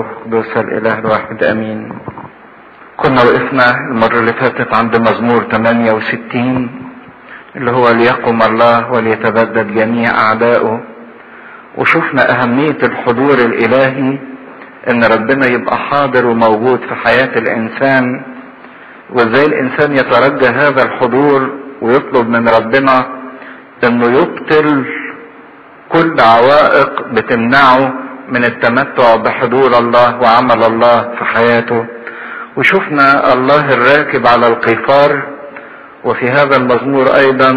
قدوس الاله الواحد امين كنا وقفنا المرة اللي فاتت عند مزمور 68 اللي هو ليقم الله وليتبدد جميع اعدائه وشفنا اهمية الحضور الالهي ان ربنا يبقى حاضر وموجود في حياة الانسان وازاي الانسان يترجى هذا الحضور ويطلب من ربنا انه يبطل كل عوائق بتمنعه من التمتع بحضور الله وعمل الله في حياته وشفنا الله الراكب على القيفار وفي هذا المزمور ايضا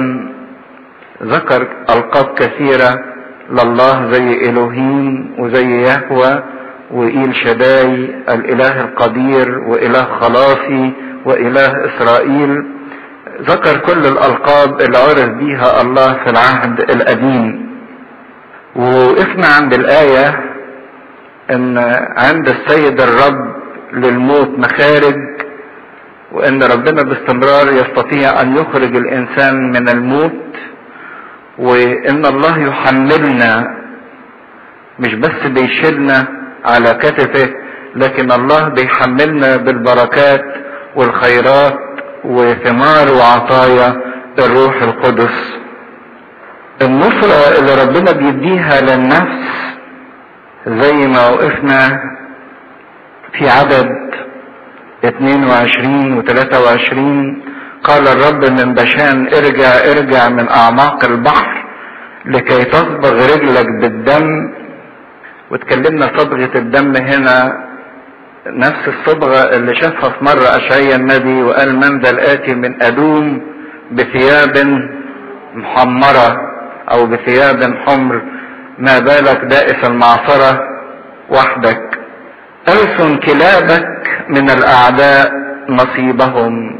ذكر القاب كثيرة لله زي الوهيم وزي يهوى وإيل شداي الاله القدير واله خلاصي واله اسرائيل ذكر كل الالقاب اللي عرف بيها الله في العهد القديم ووقفنا عند الايه ان عند السيد الرب للموت مخارج وان ربنا باستمرار يستطيع ان يخرج الانسان من الموت وان الله يحملنا مش بس بيشيلنا على كتفه لكن الله بيحملنا بالبركات والخيرات وثمار وعطايا الروح القدس النصرة اللي ربنا بيديها للنفس زي ما وقفنا في عدد 22 و 23 قال الرب من بشان ارجع ارجع من اعماق البحر لكي تصبغ رجلك بالدم واتكلمنا صبغة الدم هنا نفس الصبغة اللي شافها في مرة أشعيا النبي وقال من ذا الآتي من أدوم بثياب محمرة أو بثياب حمر ما بالك دائس المعصرة وحدك ألسن كلابك من الأعداء نصيبهم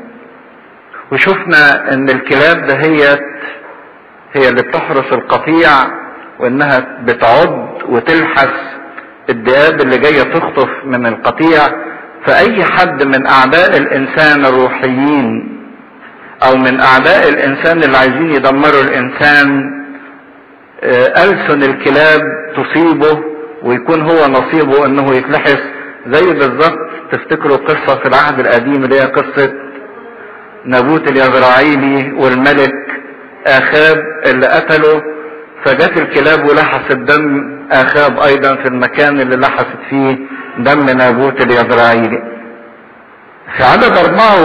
وشفنا ان الكلاب دهيت هي اللي بتحرس القطيع وانها بتعض وتلحس الذئاب اللي جايه تخطف من القطيع فاي حد من اعداء الانسان الروحيين او من اعداء الانسان اللي عايزين يدمروا الانسان ألسن الكلاب تصيبه ويكون هو نصيبه انه يتلحس زي بالظبط تفتكروا قصة في العهد القديم اللي هي قصة نابوت اليزرعيلي والملك اخاب اللي قتله فجت الكلاب ولحست دم اخاب ايضا في المكان اللي لحست فيه دم نابوت اليزرعيلي في عدد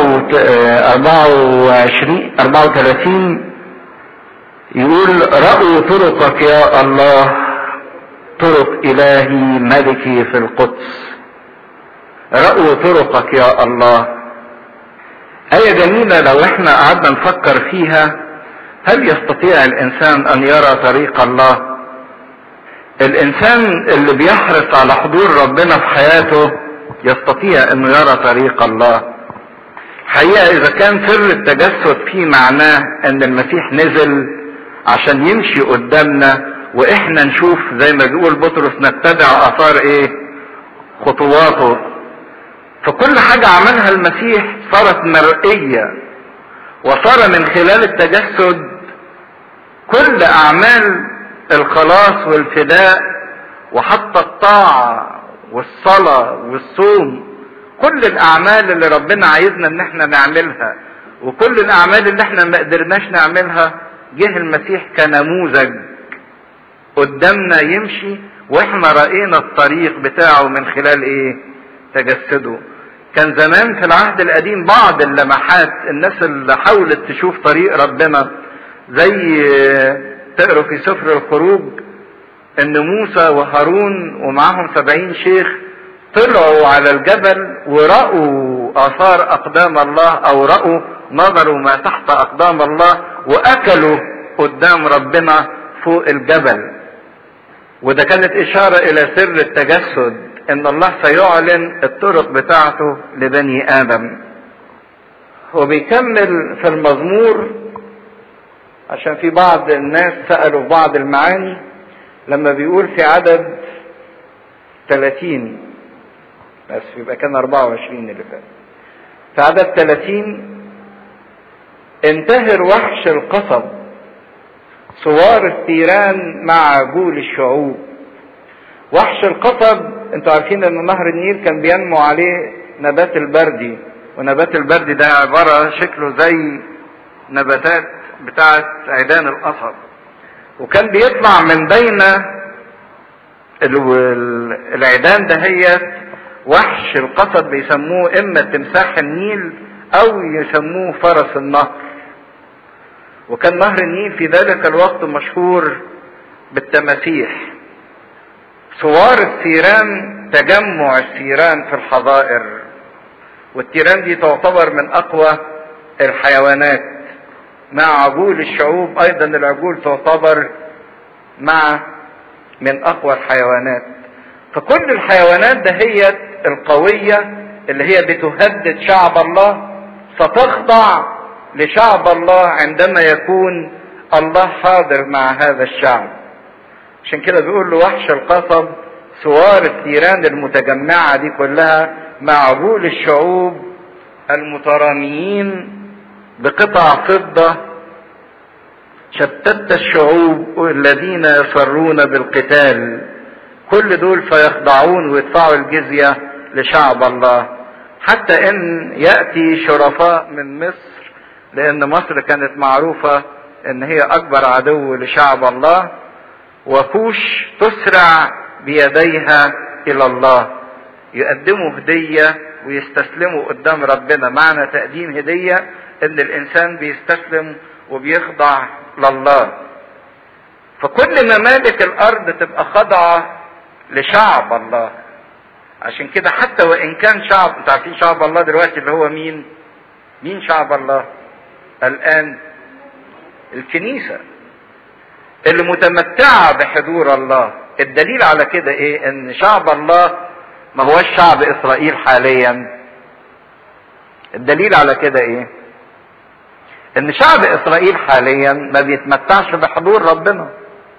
24 34 يقول رأوا طرقك يا الله طرق إلهي ملكي في القدس رأوا طرقك يا الله آية جميلة لو احنا قعدنا نفكر فيها هل يستطيع الإنسان أن يرى طريق الله؟ الإنسان اللي بيحرص على حضور ربنا في حياته يستطيع أنه يرى طريق الله. حقيقة إذا كان سر التجسد فيه معناه أن المسيح نزل عشان يمشي قدامنا واحنا نشوف زي ما بيقول بطرس نتبع اثار ايه خطواته فكل حاجة عملها المسيح صارت مرئية وصار من خلال التجسد كل اعمال الخلاص والفداء وحتى الطاعة والصلاة والصوم كل الاعمال اللي ربنا عايزنا ان احنا نعملها وكل الاعمال اللي احنا ما قدرناش نعملها جه المسيح كنموذج قدامنا يمشي واحنا رأينا الطريق بتاعه من خلال ايه تجسده كان زمان في العهد القديم بعض اللمحات الناس اللي حاولت تشوف طريق ربنا زي تقروا في سفر الخروج ان موسى وهارون ومعهم سبعين شيخ طلعوا على الجبل ورأوا آثار أقدام الله أو رأوا نظروا ما تحت أقدام الله وأكلوا قدام ربنا فوق الجبل وده كانت إشارة إلى سر التجسد إن الله سيعلن الطرق بتاعته لبني آدم وبيكمل في المزمور عشان في بعض الناس سألوا في بعض المعاني لما بيقول في عدد 30 بس يبقى كان 24 اللي فات في عدد 30 انتهر وحش القصب صوار الثيران مع جول الشعوب وحش القصب انتوا عارفين ان نهر النيل كان بينمو عليه نبات البردي ونبات البردي ده عبارة شكله زي نباتات بتاعة عيدان القصب وكان بيطلع من بين العيدان دهيت وحش القصب بيسموه اما تمساح النيل او يسموه فرس النهر وكان نهر النيل في ذلك الوقت مشهور بالتماسيح صوار الثيران تجمع الثيران في الحظائر والتيران دي تعتبر من اقوى الحيوانات مع عجول الشعوب ايضا العجول تعتبر مع من اقوى الحيوانات فكل الحيوانات دهيت القوية اللي هي بتهدد شعب الله ستخضع لشعب الله عندما يكون الله حاضر مع هذا الشعب عشان كده بيقول له وحش القصب سوار الثيران المتجمعة دي كلها مع عجول الشعوب المتراميين بقطع فضة شتت الشعوب الذين يصرون بالقتال كل دول فيخضعون ويدفعوا الجزية لشعب الله حتى ان يأتي شرفاء من مصر لان مصر كانت معروفة ان هي اكبر عدو لشعب الله وكوش تسرع بيديها الى الله يقدموا هدية ويستسلموا قدام ربنا معنى تقديم هدية ان الانسان بيستسلم وبيخضع لله فكل ممالك الارض تبقى خاضعة لشعب الله عشان كده حتى وان كان شعب انتوا عارفين شعب الله دلوقتي اللي هو مين مين شعب الله الان الكنيسة اللي متمتعة بحضور الله الدليل على كده ايه ان شعب الله ما هوش شعب اسرائيل حاليا الدليل على كده ايه ان شعب اسرائيل حاليا ما بيتمتعش بحضور ربنا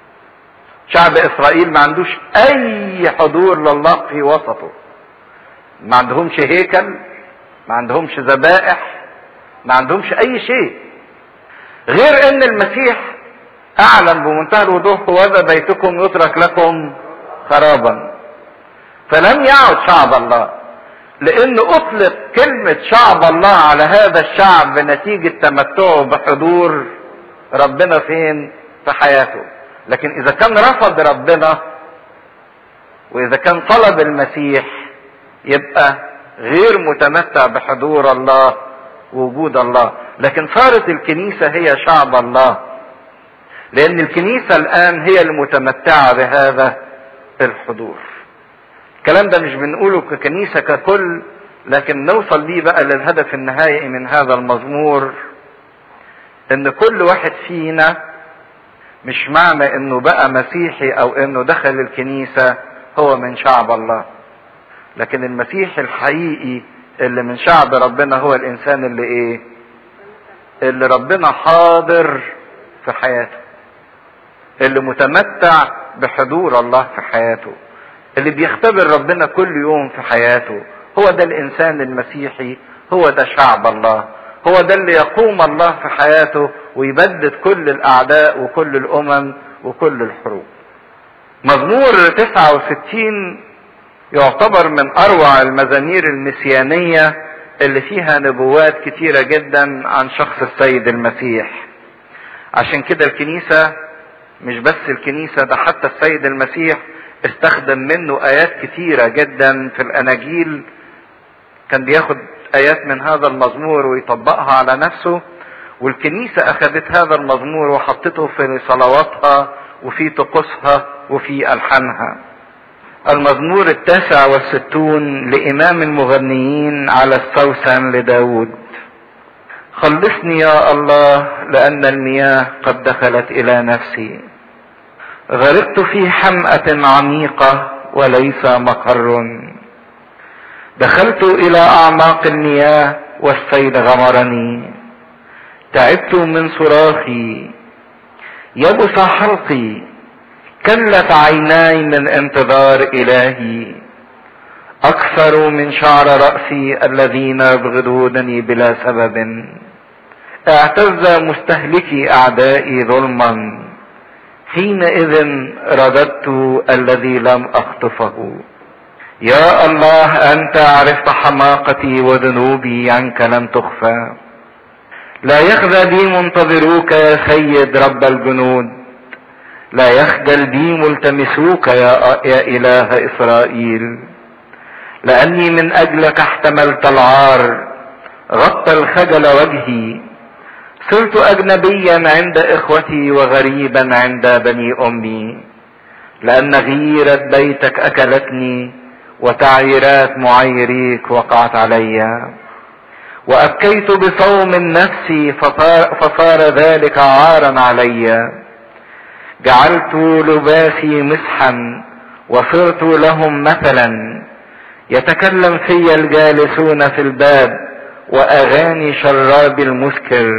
شعب اسرائيل ما عندوش اي حضور لله في وسطه ما عندهمش هيكل ما عندهمش ذبائح ما عندهمش اي شيء غير ان المسيح اعلن بمنتهى الوضوح وهذا بيتكم يترك لكم خرابا فلم يعد شعب الله لان اطلق كلمة شعب الله على هذا الشعب بنتيجة تمتعه بحضور ربنا فين في حياته لكن اذا كان رفض ربنا واذا كان طلب المسيح يبقى غير متمتع بحضور الله ووجود الله لكن صارت الكنيسة هي شعب الله لان الكنيسة الان هي المتمتعة بهذا الحضور الكلام ده مش بنقوله ككنيسة ككل لكن نوصل بيه بقى للهدف النهائي من هذا المزمور ان كل واحد فينا مش معنى انه بقى مسيحي او انه دخل الكنيسة هو من شعب الله لكن المسيح الحقيقي اللي من شعب ربنا هو الانسان اللي ايه اللي ربنا حاضر في حياته اللي متمتع بحضور الله في حياته اللي بيختبر ربنا كل يوم في حياته هو ده الانسان المسيحي هو ده شعب الله هو ده اللي يقوم الله في حياته ويبدد كل الاعداء وكل الامم وكل الحروب مزمور 69 يعتبر من اروع المزامير المسيانية اللي فيها نبوات كتيرة جدا عن شخص السيد المسيح عشان كده الكنيسة مش بس الكنيسة ده حتى السيد المسيح استخدم منه ايات كتيرة جدا في الاناجيل كان بياخد ايات من هذا المزمور ويطبقها على نفسه والكنيسة اخذت هذا المزمور وحطته في صلواتها وفي طقوسها وفي الحانها المزمور التاسع والستون لامام المغنيين على السوسن لداود خلصني يا الله لان المياه قد دخلت الى نفسي غرقت في حمأة عميقة وليس مقر دخلت إلى أعماق المياه والسيل غمرني تعبت من صراخي يبس حلقي كلت عيناي من انتظار إلهي أكثر من شعر رأسي الذين يبغضونني بلا سبب اعتز مستهلكي أعدائي ظلما حينئذ رددت الذي لم اخطفه يا الله انت عرفت حماقتي وذنوبي عنك لم تخفى لا يخزى بي منتظروك يا سيد رب الجنود لا يخجل بي ملتمسوك يا, يا اله اسرائيل لاني من اجلك احتملت العار غطى الخجل وجهي صرت اجنبيا عند اخوتي وغريبا عند بني امي لان غيرة بيتك اكلتني وتعييرات معيريك وقعت علي وابكيت بصوم نفسي فصار ذلك عارا علي جعلت لباسي مسحا وصرت لهم مثلا يتكلم في الجالسون في الباب واغاني شراب المسكر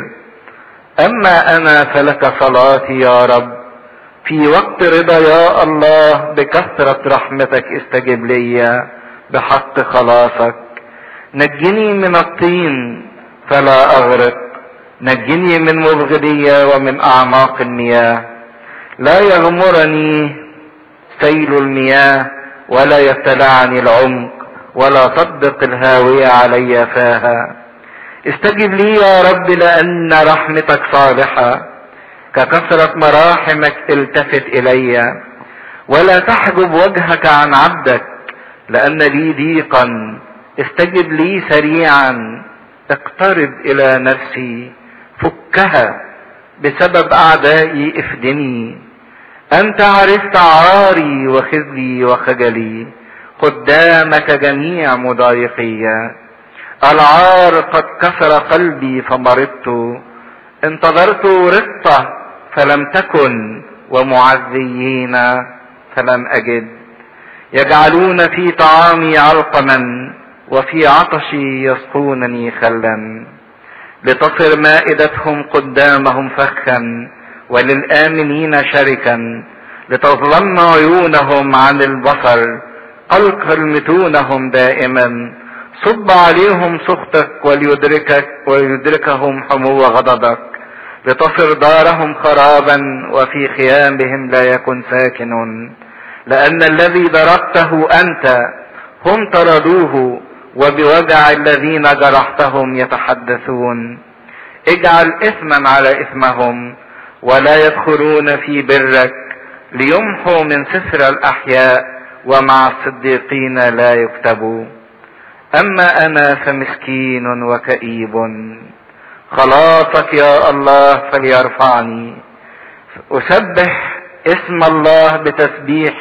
اما انا فلك صلاتي يا رب في وقت رضا يا الله بكثرة رحمتك استجب لي بحق خلاصك نجني من الطين فلا اغرق نجني من مبغضية ومن اعماق المياه لا يغمرني سيل المياه ولا يبتلعني العمق ولا تطبق الهاوية علي فاها استجب لي يا رب لان رحمتك صالحة ككثرة مراحمك التفت الي ولا تحجب وجهك عن عبدك لان لي ضيقا استجب لي سريعا اقترب الى نفسي فكها بسبب اعدائي افدني انت عرفت عاري وخزي وخجلي قدامك جميع مضايقي العار قد كسر قلبي فمرضت انتظرت رقة فلم تكن ومعزيين فلم اجد يجعلون في طعامي علقما وفي عطشي يسقونني خلا لتصر مائدتهم قدامهم فخا وللآمنين شركا لتظلم عيونهم عن البصر ألق المتونهم دائما صب عليهم سخطك وليدركك وليدركهم حمو غضبك لتصر دارهم خرابا وفي خيامهم لا يكن ساكن لأن الذي ضربته أنت هم طردوه وبوجع الذين جرحتهم يتحدثون اجعل اثما على اثمهم ولا يدخلون في برك ليمحوا من سفر الاحياء ومع الصديقين لا يكتبوا اما انا فمسكين وكئيب خلاصك يا الله فليرفعني اسبح اسم الله بتسبيح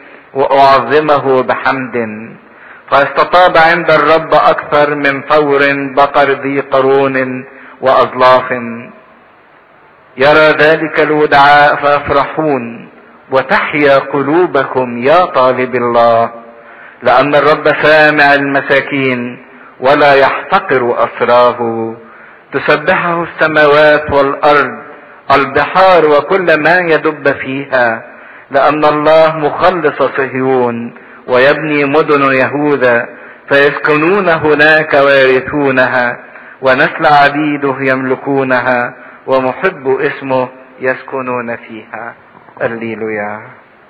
واعظمه بحمد فاستطاب عند الرب اكثر من فور بقر ذي قرون واظلاف يرى ذلك الودعاء فيفرحون وتحيا قلوبكم يا طالب الله لان الرب سامع المساكين ولا يحتقر اسراه تسبحه السماوات والارض البحار وكل ما يدب فيها لان الله مخلص صهيون ويبني مدن يهوذا فيسكنون هناك ويرثونها ونسل عبيده يملكونها ومحب اسمه يسكنون فيها الليلويا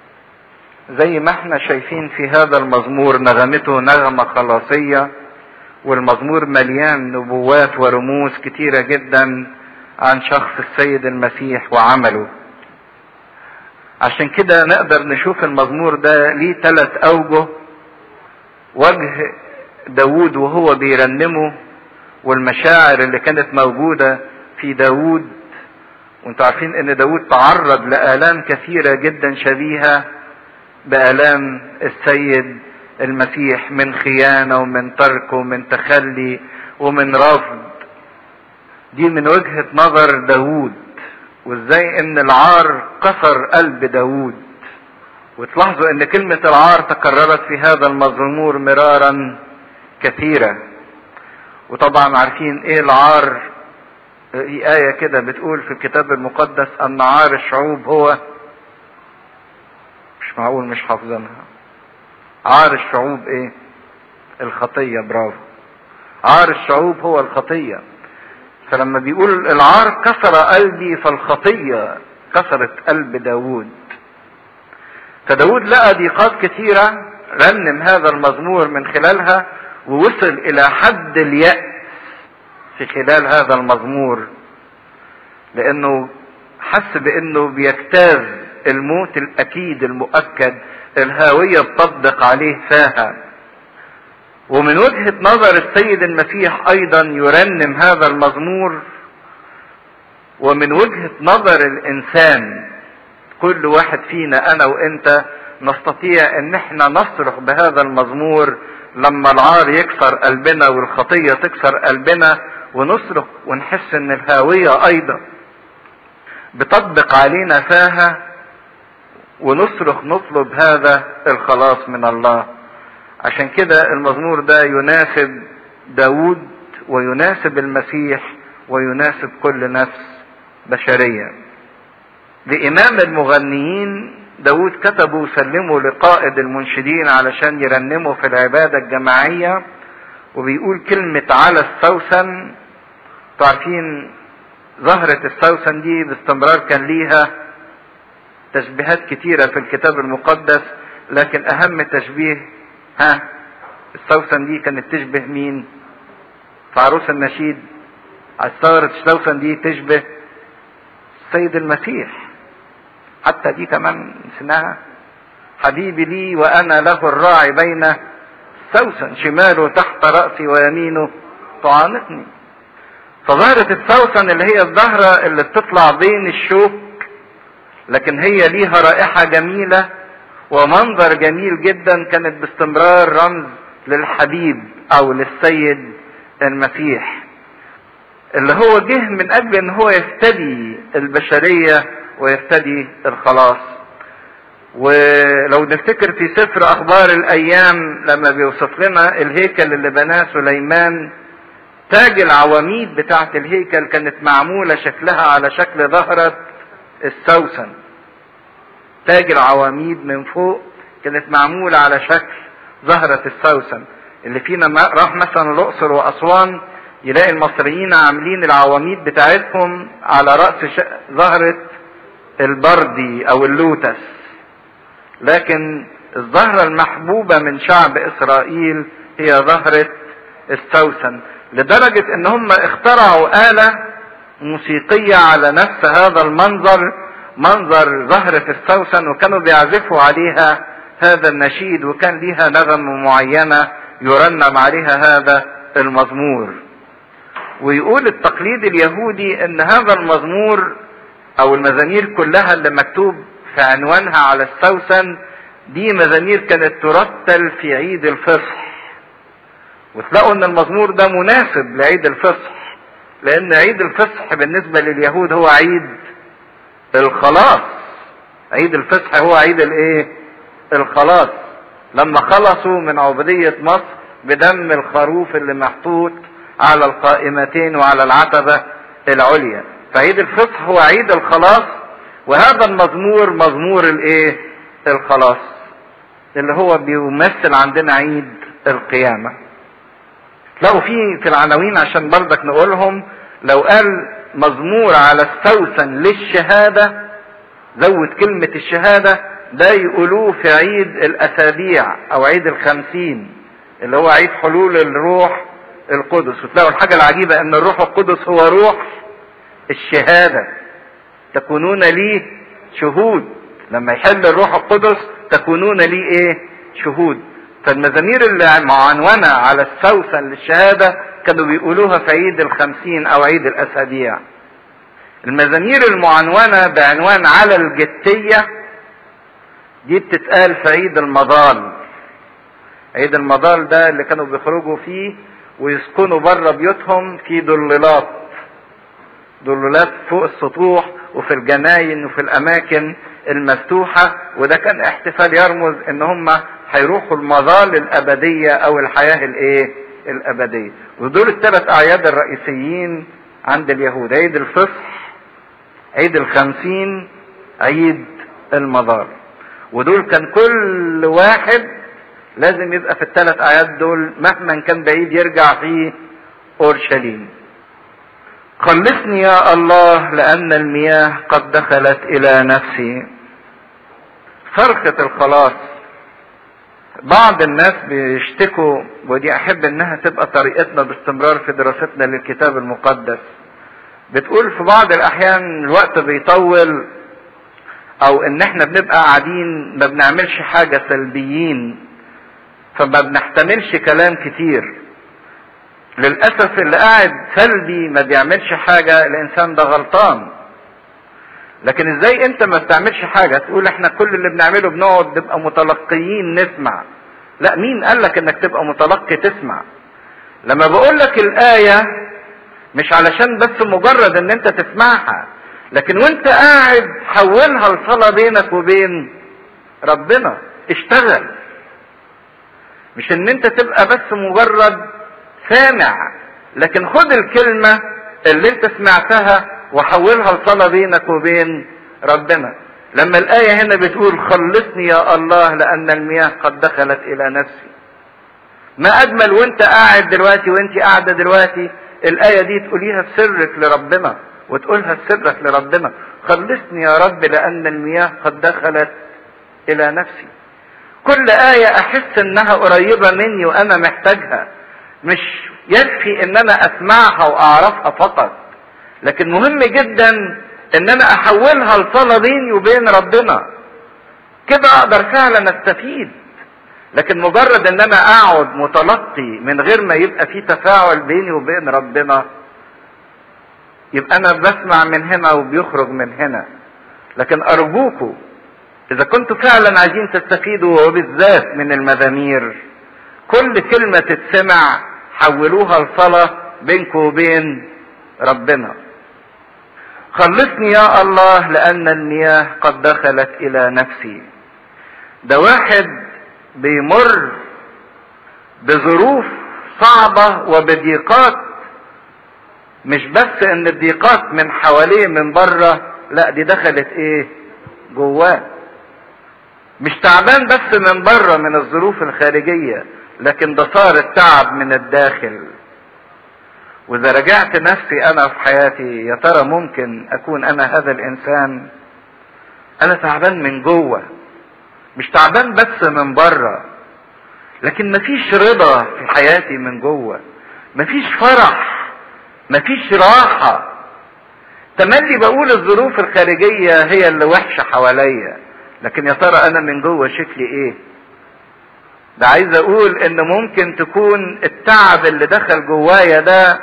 زي ما احنا شايفين في هذا المزمور نغمته نغمة خلاصية والمزمور مليان نبوات ورموز كتيرة جدا عن شخص السيد المسيح وعمله عشان كده نقدر نشوف المزمور ده ليه ثلاث اوجه وجه داود وهو بيرنمه والمشاعر اللي كانت موجودة في داود وانتوا عارفين ان داود تعرض لآلام كثيرة جدا شبيهة بآلام السيد المسيح من خيانة ومن ترك ومن تخلي ومن رفض دي من وجهة نظر داود وازاي ان العار كسر قلب داود وتلاحظوا ان كلمة العار تكررت في هذا المزمور مرارا كثيرة وطبعا عارفين ايه العار في آية كده بتقول في الكتاب المقدس ان عار الشعوب هو مش معقول مش حافظينها عار الشعوب ايه الخطية برافو عار الشعوب هو الخطية فلما بيقول العار كسر قلبي فالخطية كسرت قلب داود فداود لقى ضيقات كثيرة رنم هذا المزمور من خلالها ووصل الى حد اليأس في خلال هذا المزمور لانه حس بانه بيجتاز الموت الاكيد المؤكد الهاوية تطبق عليه فاها ومن وجهة نظر السيد المسيح ايضا يرنم هذا المزمور ومن وجهة نظر الانسان كل واحد فينا انا وانت نستطيع ان احنا نصرخ بهذا المزمور لما العار يكسر قلبنا والخطية تكسر قلبنا ونصرخ ونحس ان الهاوية ايضا بتطبق علينا فاها ونصرخ نطلب هذا الخلاص من الله عشان كده المزمور ده يناسب داود ويناسب المسيح ويناسب كل نفس بشرية لإمام المغنيين داود كتبه وسلمه لقائد المنشدين علشان يرنموا في العبادة الجماعية وبيقول كلمة على السوسن تعرفين زهرة السوسن دي باستمرار كان ليها تشبيهات كتيرة في الكتاب المقدس لكن أهم تشبيه ها السوسن دي كانت تشبه مين؟ في عروس النشيد زهرة السوسن دي تشبه السيد المسيح حتى دي كمان نسيناها حبيبي لي وأنا له الراعي بين سوسن شماله تحت رأسي ويمينه تعانقني فظهرة السوسن اللي هي الزهرة اللي بتطلع بين الشوك لكن هي ليها رائحة جميلة ومنظر جميل جدا كانت باستمرار رمز للحبيب او للسيد المسيح اللي هو جه من اجل ان هو يفتدي البشرية ويفتدي الخلاص ولو نفتكر في سفر اخبار الايام لما بيوصف لنا الهيكل اللي بناه سليمان تاج العواميد بتاعت الهيكل كانت معمولة شكلها على شكل زهرة السوسن تاج العواميد من فوق كانت معمولة على شكل زهرة السوسن اللي فينا راح مثلا الأقصر وأسوان يلاقي المصريين عاملين العواميد بتاعتهم على رأس زهرة البردي أو اللوتس لكن الزهرة المحبوبة من شعب إسرائيل هي زهرة السوسن لدرجة ان هم اخترعوا آلة موسيقية على نفس هذا المنظر منظر زهرة السوسن وكانوا بيعزفوا عليها هذا النشيد وكان ليها نغمة معينة يرنم عليها هذا المزمور ويقول التقليد اليهودي ان هذا المزمور او المزامير كلها اللي مكتوب في عنوانها على السوسن دي مزامير كانت ترتل في عيد الفصح وتلاقوا ان المزمور ده مناسب لعيد الفصح لان عيد الفصح بالنسبة لليهود هو عيد الخلاص عيد الفصح هو عيد الايه الخلاص لما خلصوا من عبودية مصر بدم الخروف اللي محطوط على القائمتين وعلى العتبة العليا فعيد الفصح هو عيد الخلاص وهذا المزمور مزمور الايه الخلاص اللي هو بيمثل عندنا عيد القيامه تلاقوا في في العناوين عشان برضك نقولهم لو قال مزمور على السوسن للشهادة زود كلمة الشهادة ده يقولوه في عيد الأسابيع أو عيد الخمسين اللي هو عيد حلول الروح القدس وتلاقوا الحاجة العجيبة أن الروح القدس هو روح الشهادة تكونون لي شهود لما يحل الروح القدس تكونون لي ايه شهود فالمزامير اللي معنونة على السوسن للشهادة كانوا بيقولوها في عيد الخمسين او عيد الاسابيع المزامير المعنونة بعنوان على الجتية دي بتتقال في عيد المضال عيد المضال ده اللي كانوا بيخرجوا فيه ويسكنوا بره بيوتهم في ضلالات ضلالات فوق السطوح وفي الجناين وفي الاماكن المفتوحة وده كان احتفال يرمز ان هم هيروحوا المظال الابدية او الحياة الايه الابدية ودول الثلاث اعياد الرئيسيين عند اليهود عيد الفصح عيد الخمسين عيد المظال ودول كان كل واحد لازم يبقى في الثلاث اعياد دول مهما كان بعيد يرجع في اورشليم خلصني يا الله لان المياه قد دخلت الى نفسي صرخة الخلاص بعض الناس بيشتكوا ودي احب انها تبقى طريقتنا باستمرار في دراستنا للكتاب المقدس بتقول في بعض الاحيان الوقت بيطول او ان احنا بنبقى قاعدين ما بنعملش حاجة سلبيين فما بنحتملش كلام كتير للأسف اللي قاعد سلبي ما بيعملش حاجة الإنسان ده غلطان لكن ازاي انت ما بتعملش حاجة تقول احنا كل اللي بنعمله بنقعد نبقى متلقيين نسمع لا مين قال لك انك تبقى متلقي تسمع لما بقول لك الآية مش علشان بس مجرد ان انت تسمعها لكن وانت قاعد حولها لصلاة بينك وبين ربنا اشتغل مش ان انت تبقى بس مجرد سامع لكن خد الكلمة اللي انت سمعتها وحولها لصلاة بينك وبين ربنا لما الآية هنا بتقول خلصني يا الله لأن المياه قد دخلت إلى نفسي ما أجمل وانت قاعد دلوقتي وانت قاعدة دلوقتي الآية دي تقوليها في سرك لربنا وتقولها في سرك لربنا خلصني يا رب لأن المياه قد دخلت إلى نفسي كل آية أحس إنها قريبة مني وأنا محتاجها مش يكفي إن أنا أسمعها وأعرفها فقط لكن مهم جدا إن أنا أحولها لصلاة بيني وبين ربنا كده أقدر فعلا أستفيد لكن مجرد إن أنا أقعد متلقي من غير ما يبقى في تفاعل بيني وبين ربنا يبقى أنا بسمع من هنا وبيخرج من هنا لكن أرجوكم إذا كنتوا فعلا عايزين تستفيدوا وبالذات من المزامير كل كلمة تتسمع حولوها لصلاة بينكم وبين ربنا خلصني يا الله لأن المياه قد دخلت إلى نفسي ده واحد بيمر بظروف صعبة وبضيقات مش بس ان الضيقات من حواليه من بره لا دي دخلت ايه جواه مش تعبان بس من بره من الظروف الخارجية لكن ده صار التعب من الداخل واذا رجعت نفسي انا في حياتي يا ترى ممكن اكون انا هذا الانسان انا تعبان من جوه مش تعبان بس من بره لكن مفيش رضا في حياتي من جوه مفيش فرح مفيش راحة تملي بقول الظروف الخارجية هي اللي وحشة حواليا لكن يا ترى انا من جوه شكلي ايه ده عايز اقول ان ممكن تكون التعب اللي دخل جوايا ده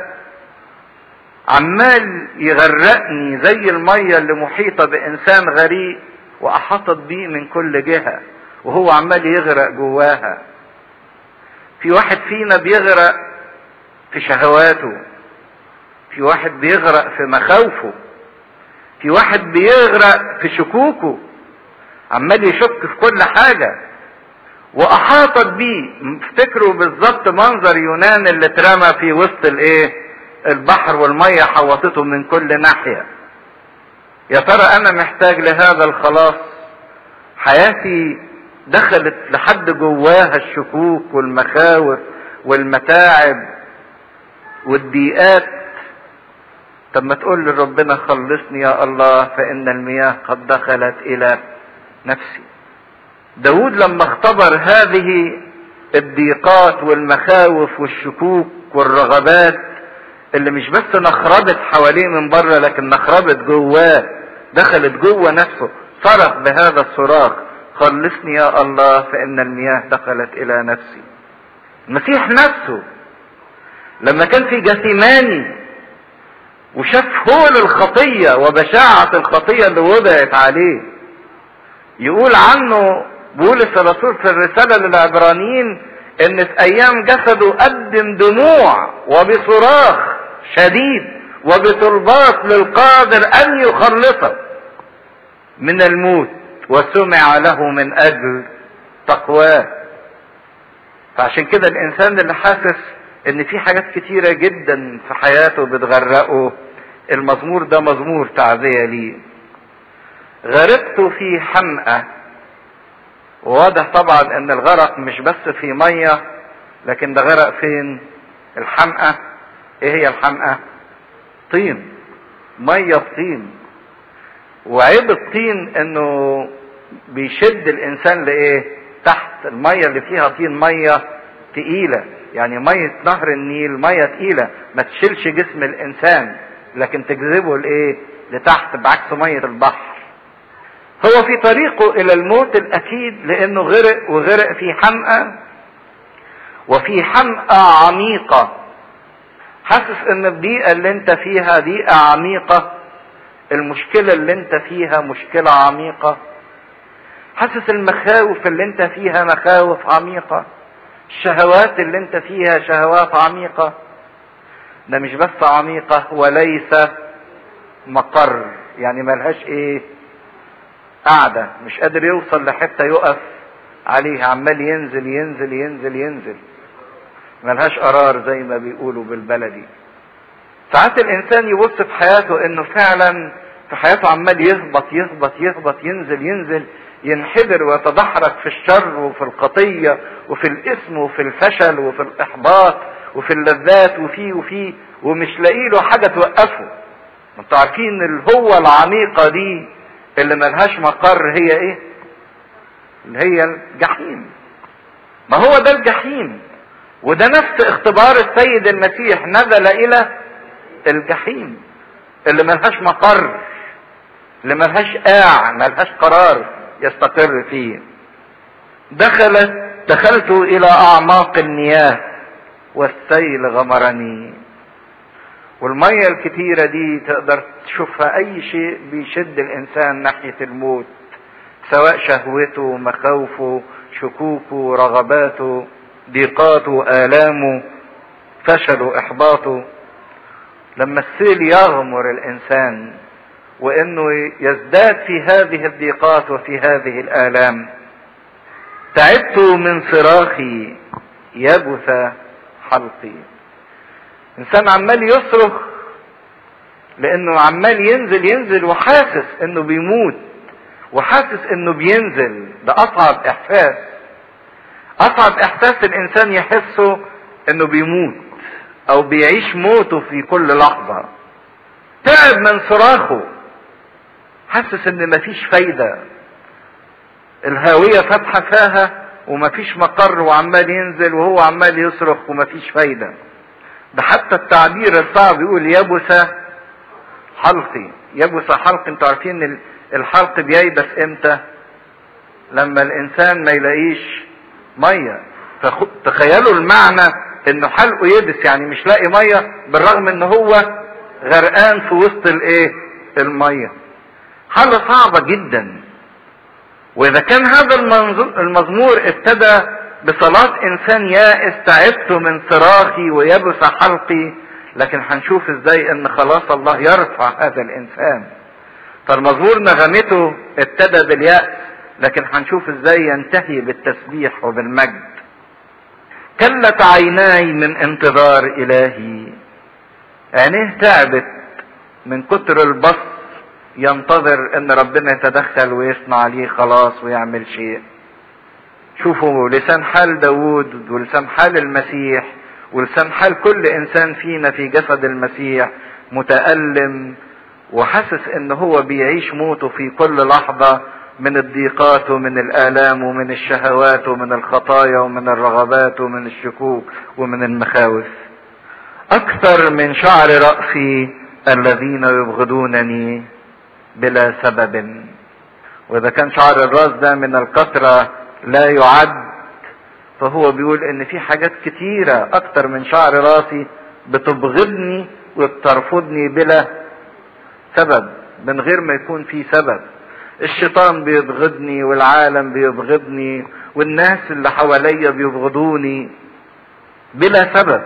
عمال يغرقني زي المية اللي محيطة بانسان غريق واحاطت بيه من كل جهة وهو عمال يغرق جواها في واحد فينا بيغرق في شهواته في واحد بيغرق في مخاوفه في واحد بيغرق في شكوكه عمال يشك في كل حاجة واحاطت بيه افتكروا بالظبط منظر يونان اللي اترمى في وسط الايه البحر والمية حوطته من كل ناحية يا ترى انا محتاج لهذا الخلاص حياتي دخلت لحد جواها الشكوك والمخاوف والمتاعب والضيقات طب ما تقول لربنا خلصني يا الله فإن المياه قد دخلت إلى نفسي داود لما اختبر هذه الضيقات والمخاوف والشكوك والرغبات اللي مش بس نخربت حواليه من بره لكن نخربت جواه دخلت جوه نفسه صرخ بهذا الصراخ خلصني يا الله فإن المياه دخلت إلى نفسي المسيح نفسه لما كان في جثيماني وشاف هول الخطية وبشاعة الخطية اللي وضعت عليه يقول عنه بولس الرسول في الرسالة للعبرانيين ان في ايام جسده قدم دموع وبصراخ شديد وبطلبات للقادر ان يخلصه من الموت وسمع له من اجل تقواه فعشان كده الانسان اللي حاسس ان في حاجات كتيرة جدا في حياته بتغرقه المزمور ده مزمور تعزية ليه غرقت في حمأة وواضح طبعا ان الغرق مش بس في مية لكن ده غرق فين الحمأة ايه هي الحمأة طين مية بطين وعيب الطين انه بيشد الانسان لايه تحت المية اللي فيها طين مية تقيلة يعني مية نهر النيل مية تقيلة ما تشيلش جسم الانسان لكن تجذبه لايه لتحت بعكس مية البحر هو في طريقه الى الموت الاكيد لانه غرق وغرق في حمقى وفي حمقى عميقة حاسس ان الضيقة اللي انت فيها ضيقة عميقة المشكلة اللي انت فيها مشكلة عميقة حاسس المخاوف اللي انت فيها مخاوف عميقة الشهوات اللي انت فيها شهوات عميقة ده مش بس عميقة وليس مقر يعني ملهاش ايه قاعدة مش قادر يوصل لحتة يقف عليه عمال ينزل ينزل ينزل ينزل ملهاش قرار زي ما بيقولوا بالبلدي ساعات الانسان يبص في حياته انه فعلا في حياته عمال يهبط يهبط يهبط ينزل ينزل ينحدر ويتدحرج في الشر وفي الخطية وفي الاسم وفي الفشل وفي الاحباط وفي اللذات وفي وفي ومش لاقي له حاجة توقفه انتوا عارفين الهوة العميقة دي اللي ملهاش مقر هي ايه اللي هي الجحيم ما هو ده الجحيم وده نفس اختبار السيد المسيح نزل الى الجحيم اللي ملهاش مقر اللي ملهاش قاع ملهاش قرار يستقر فيه دخلت دخلت الى اعماق المياه والسيل غمرني والمية الكتيرة دي تقدر تشوفها اي شيء بيشد الانسان ناحية الموت سواء شهوته مخاوفه شكوكه رغباته ضيقاته آلامه فشله إحباطه لما السيل يغمر الإنسان وإنه يزداد في هذه الضيقات وفي هذه الآلام تعبت من صراخي يبث حلقي إنسان عمال يصرخ لأنه عمال ينزل ينزل وحاسس إنه بيموت وحاسس إنه بينزل ده أصعب إحساس اصعب احساس الانسان يحسه انه بيموت او بيعيش موته في كل لحظة تعب من صراخه حاسس ان مفيش فايدة الهاوية فاتحة فيها ومفيش مقر وعمال ينزل وهو عمال يصرخ ومفيش فايدة ده حتى التعبير الصعب يقول يبس حلقي يبس حلقي انتوا عارفين الحلق بييبس امتى لما الانسان ما يلاقيش ميه تخيلوا المعنى انه حلقه يبس يعني مش لاقي ميه بالرغم ان هو غرقان في وسط الايه الميه حالة صعبة جدا واذا كان هذا المزمور ابتدى بصلاة انسان يائس تعبت من صراخي ويبس حلقي لكن هنشوف ازاي ان خلاص الله يرفع هذا الانسان فالمزمور نغمته ابتدى باليأس لكن هنشوف ازاي ينتهي بالتسبيح وبالمجد كلت عيناي من انتظار الهي عينيه تعبت من كتر البص ينتظر ان ربنا يتدخل ويصنع ليه خلاص ويعمل شيء شوفوا لسان حال داود ولسان حال المسيح ولسان حال كل انسان فينا في جسد المسيح متألم وحاسس ان هو بيعيش موته في كل لحظة من الضيقات ومن الآلام ومن الشهوات ومن الخطايا ومن الرغبات ومن الشكوك ومن المخاوف أكثر من شعر رأسي الذين يبغضونني بلا سبب وإذا كان شعر الرأس ده من الكثرة لا يعد فهو بيقول إن في حاجات كتيرة أكثر من شعر راسي بتبغضني وبترفضني بلا سبب من غير ما يكون في سبب الشيطان بيبغضني والعالم بيبغضني والناس اللي حواليا بيبغضوني بلا سبب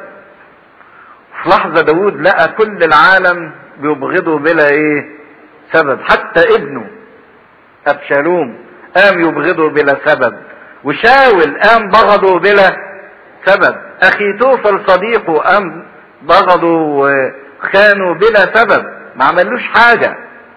في لحظة داود لقى كل العالم بيبغضه بلا ايه سبب حتى ابنه ابشالوم قام يبغضه بلا سبب وشاول قام بغضه بلا سبب اخي توفل صديقه قام بغضه وخانه بلا سبب ما عملوش حاجه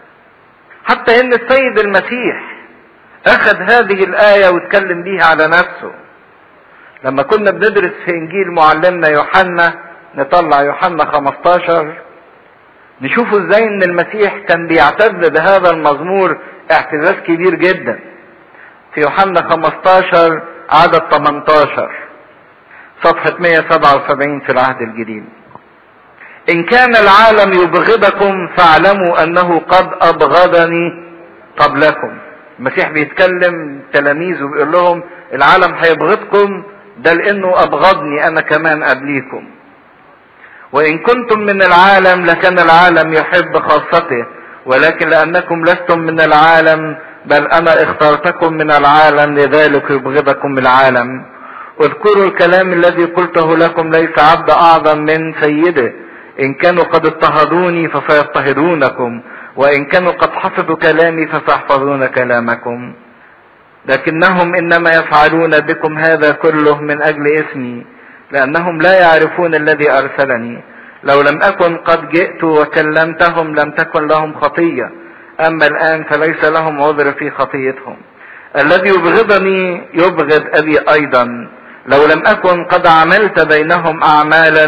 حتى ان السيد المسيح اخذ هذه الايه واتكلم بيها على نفسه لما كنا بندرس في انجيل معلمنا يوحنا نطلع يوحنا 15 نشوف ازاي ان المسيح كان بيعتز بهذا المزمور اعتزاز كبير جدا في يوحنا 15 عدد 18 صفحة 177 في العهد الجديد إن كان العالم يبغضكم فاعلموا أنه قد أبغضني قبلكم المسيح بيتكلم تلاميذه بيقول لهم العالم هيبغضكم ده لأنه أبغضني أنا كمان قبليكم وإن كنتم من العالم لكان العالم يحب خاصته ولكن لأنكم لستم من العالم بل أنا اخترتكم من العالم لذلك يبغضكم العالم اذكروا الكلام الذي قلته لكم ليس عبد أعظم من سيده إن كانوا قد اضطهدوني فسيضطهدونكم وإن كانوا قد حفظوا كلامي فسيحفظون كلامكم لكنهم إنما يفعلون بكم هذا كله من أجل اسمي لأنهم لا يعرفون الذي أرسلني لو لم أكن قد جئت وكلمتهم لم تكن لهم خطية أما الآن فليس لهم عذر في خطيتهم الذي يبغضني يبغض أبي أيضا لو لم أكن قد عملت بينهم أعمالا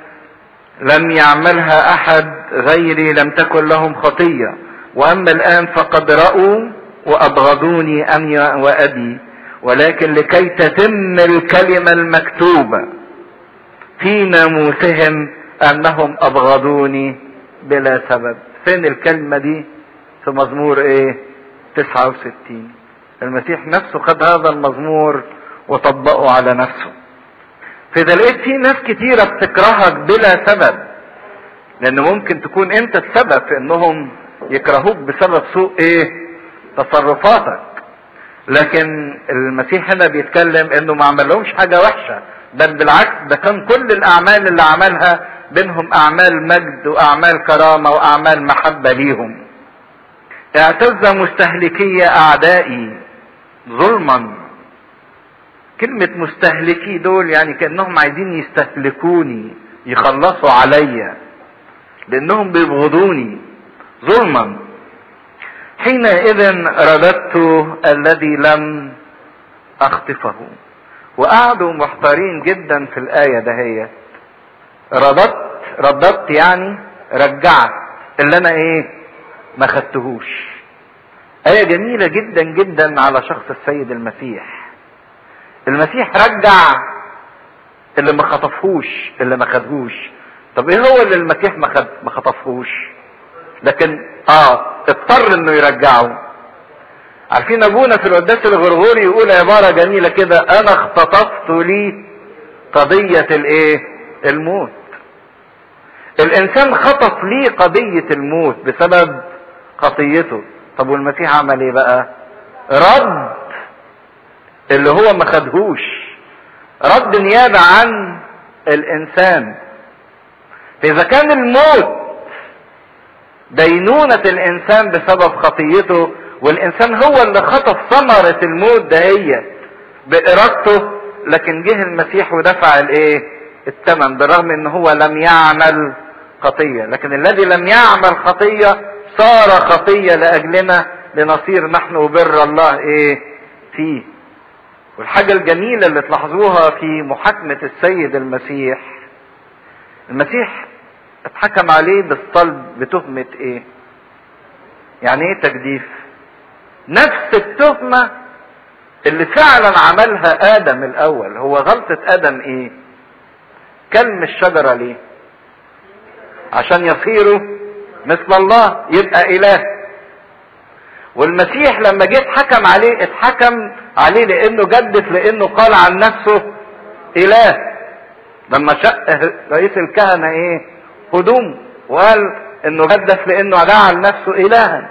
لم يعملها أحد غيري لم تكن لهم خطية وأما الآن فقد رأوا وأبغضوني أنا وأبي ولكن لكي تتم الكلمة المكتوبة في ناموسهم أنهم أبغضوني بلا سبب فين الكلمة دي في مزمور ايه 69 المسيح نفسه خد هذا المزمور وطبقه على نفسه فإذا لقيت في ناس كتيرة بتكرهك بلا سبب لأن ممكن تكون أنت السبب في إنهم يكرهوك بسبب سوء إيه؟ تصرفاتك. لكن المسيح هنا بيتكلم إنه ما عملهمش حاجة وحشة، بل بالعكس ده كان كل الأعمال اللي عملها بينهم أعمال مجد وأعمال كرامة وأعمال محبة ليهم. اعتز مستهلكي أعدائي ظلما كلمة مستهلكي دول يعني كأنهم عايزين يستهلكوني يخلصوا عليا لأنهم بيبغضوني ظلما حينئذ رددت الذي لم أخطفه وقعدوا محتارين جدا في الآية دهيت رددت رددت يعني رجعت اللي أنا إيه ما خدتهوش آية جميلة جدا جدا على شخص السيد المسيح المسيح رجع اللي ما خطفهوش اللي ما خدهوش طب ايه هو اللي المسيح ما خد ما خطفهوش لكن اه اضطر انه يرجعه عارفين ابونا في القداس الغرغوري يقول عباره جميله كده انا اختطفت لي قضيه الايه الموت الانسان خطف ليه قضيه الموت بسبب خطيته طب والمسيح عمل ايه بقى رد اللي هو ما خدهوش رد نيابة عن الإنسان فإذا كان الموت دينونة الإنسان بسبب خطيته والإنسان هو اللي خطف ثمرة الموت دهيت بإرادته لكن جه المسيح ودفع الإيه؟ الثمن بالرغم إن هو لم يعمل خطية لكن الذي لم يعمل خطية صار خطية لأجلنا لنصير نحن بر الله إيه؟ فيه والحاجة الجميلة اللي تلاحظوها في محاكمة السيد المسيح المسيح اتحكم عليه بالصلب بتهمة ايه يعني ايه تجديف نفس التهمة اللي فعلا عملها ادم الاول هو غلطة ادم ايه كلم الشجرة ليه عشان يصيروا مثل الله يبقى اله والمسيح لما جه اتحكم عليه اتحكم عليه لانه جدف لانه قال عن نفسه اله لما شق رئيس الكهنه ايه هدوم وقال انه جدف لانه جعل نفسه الها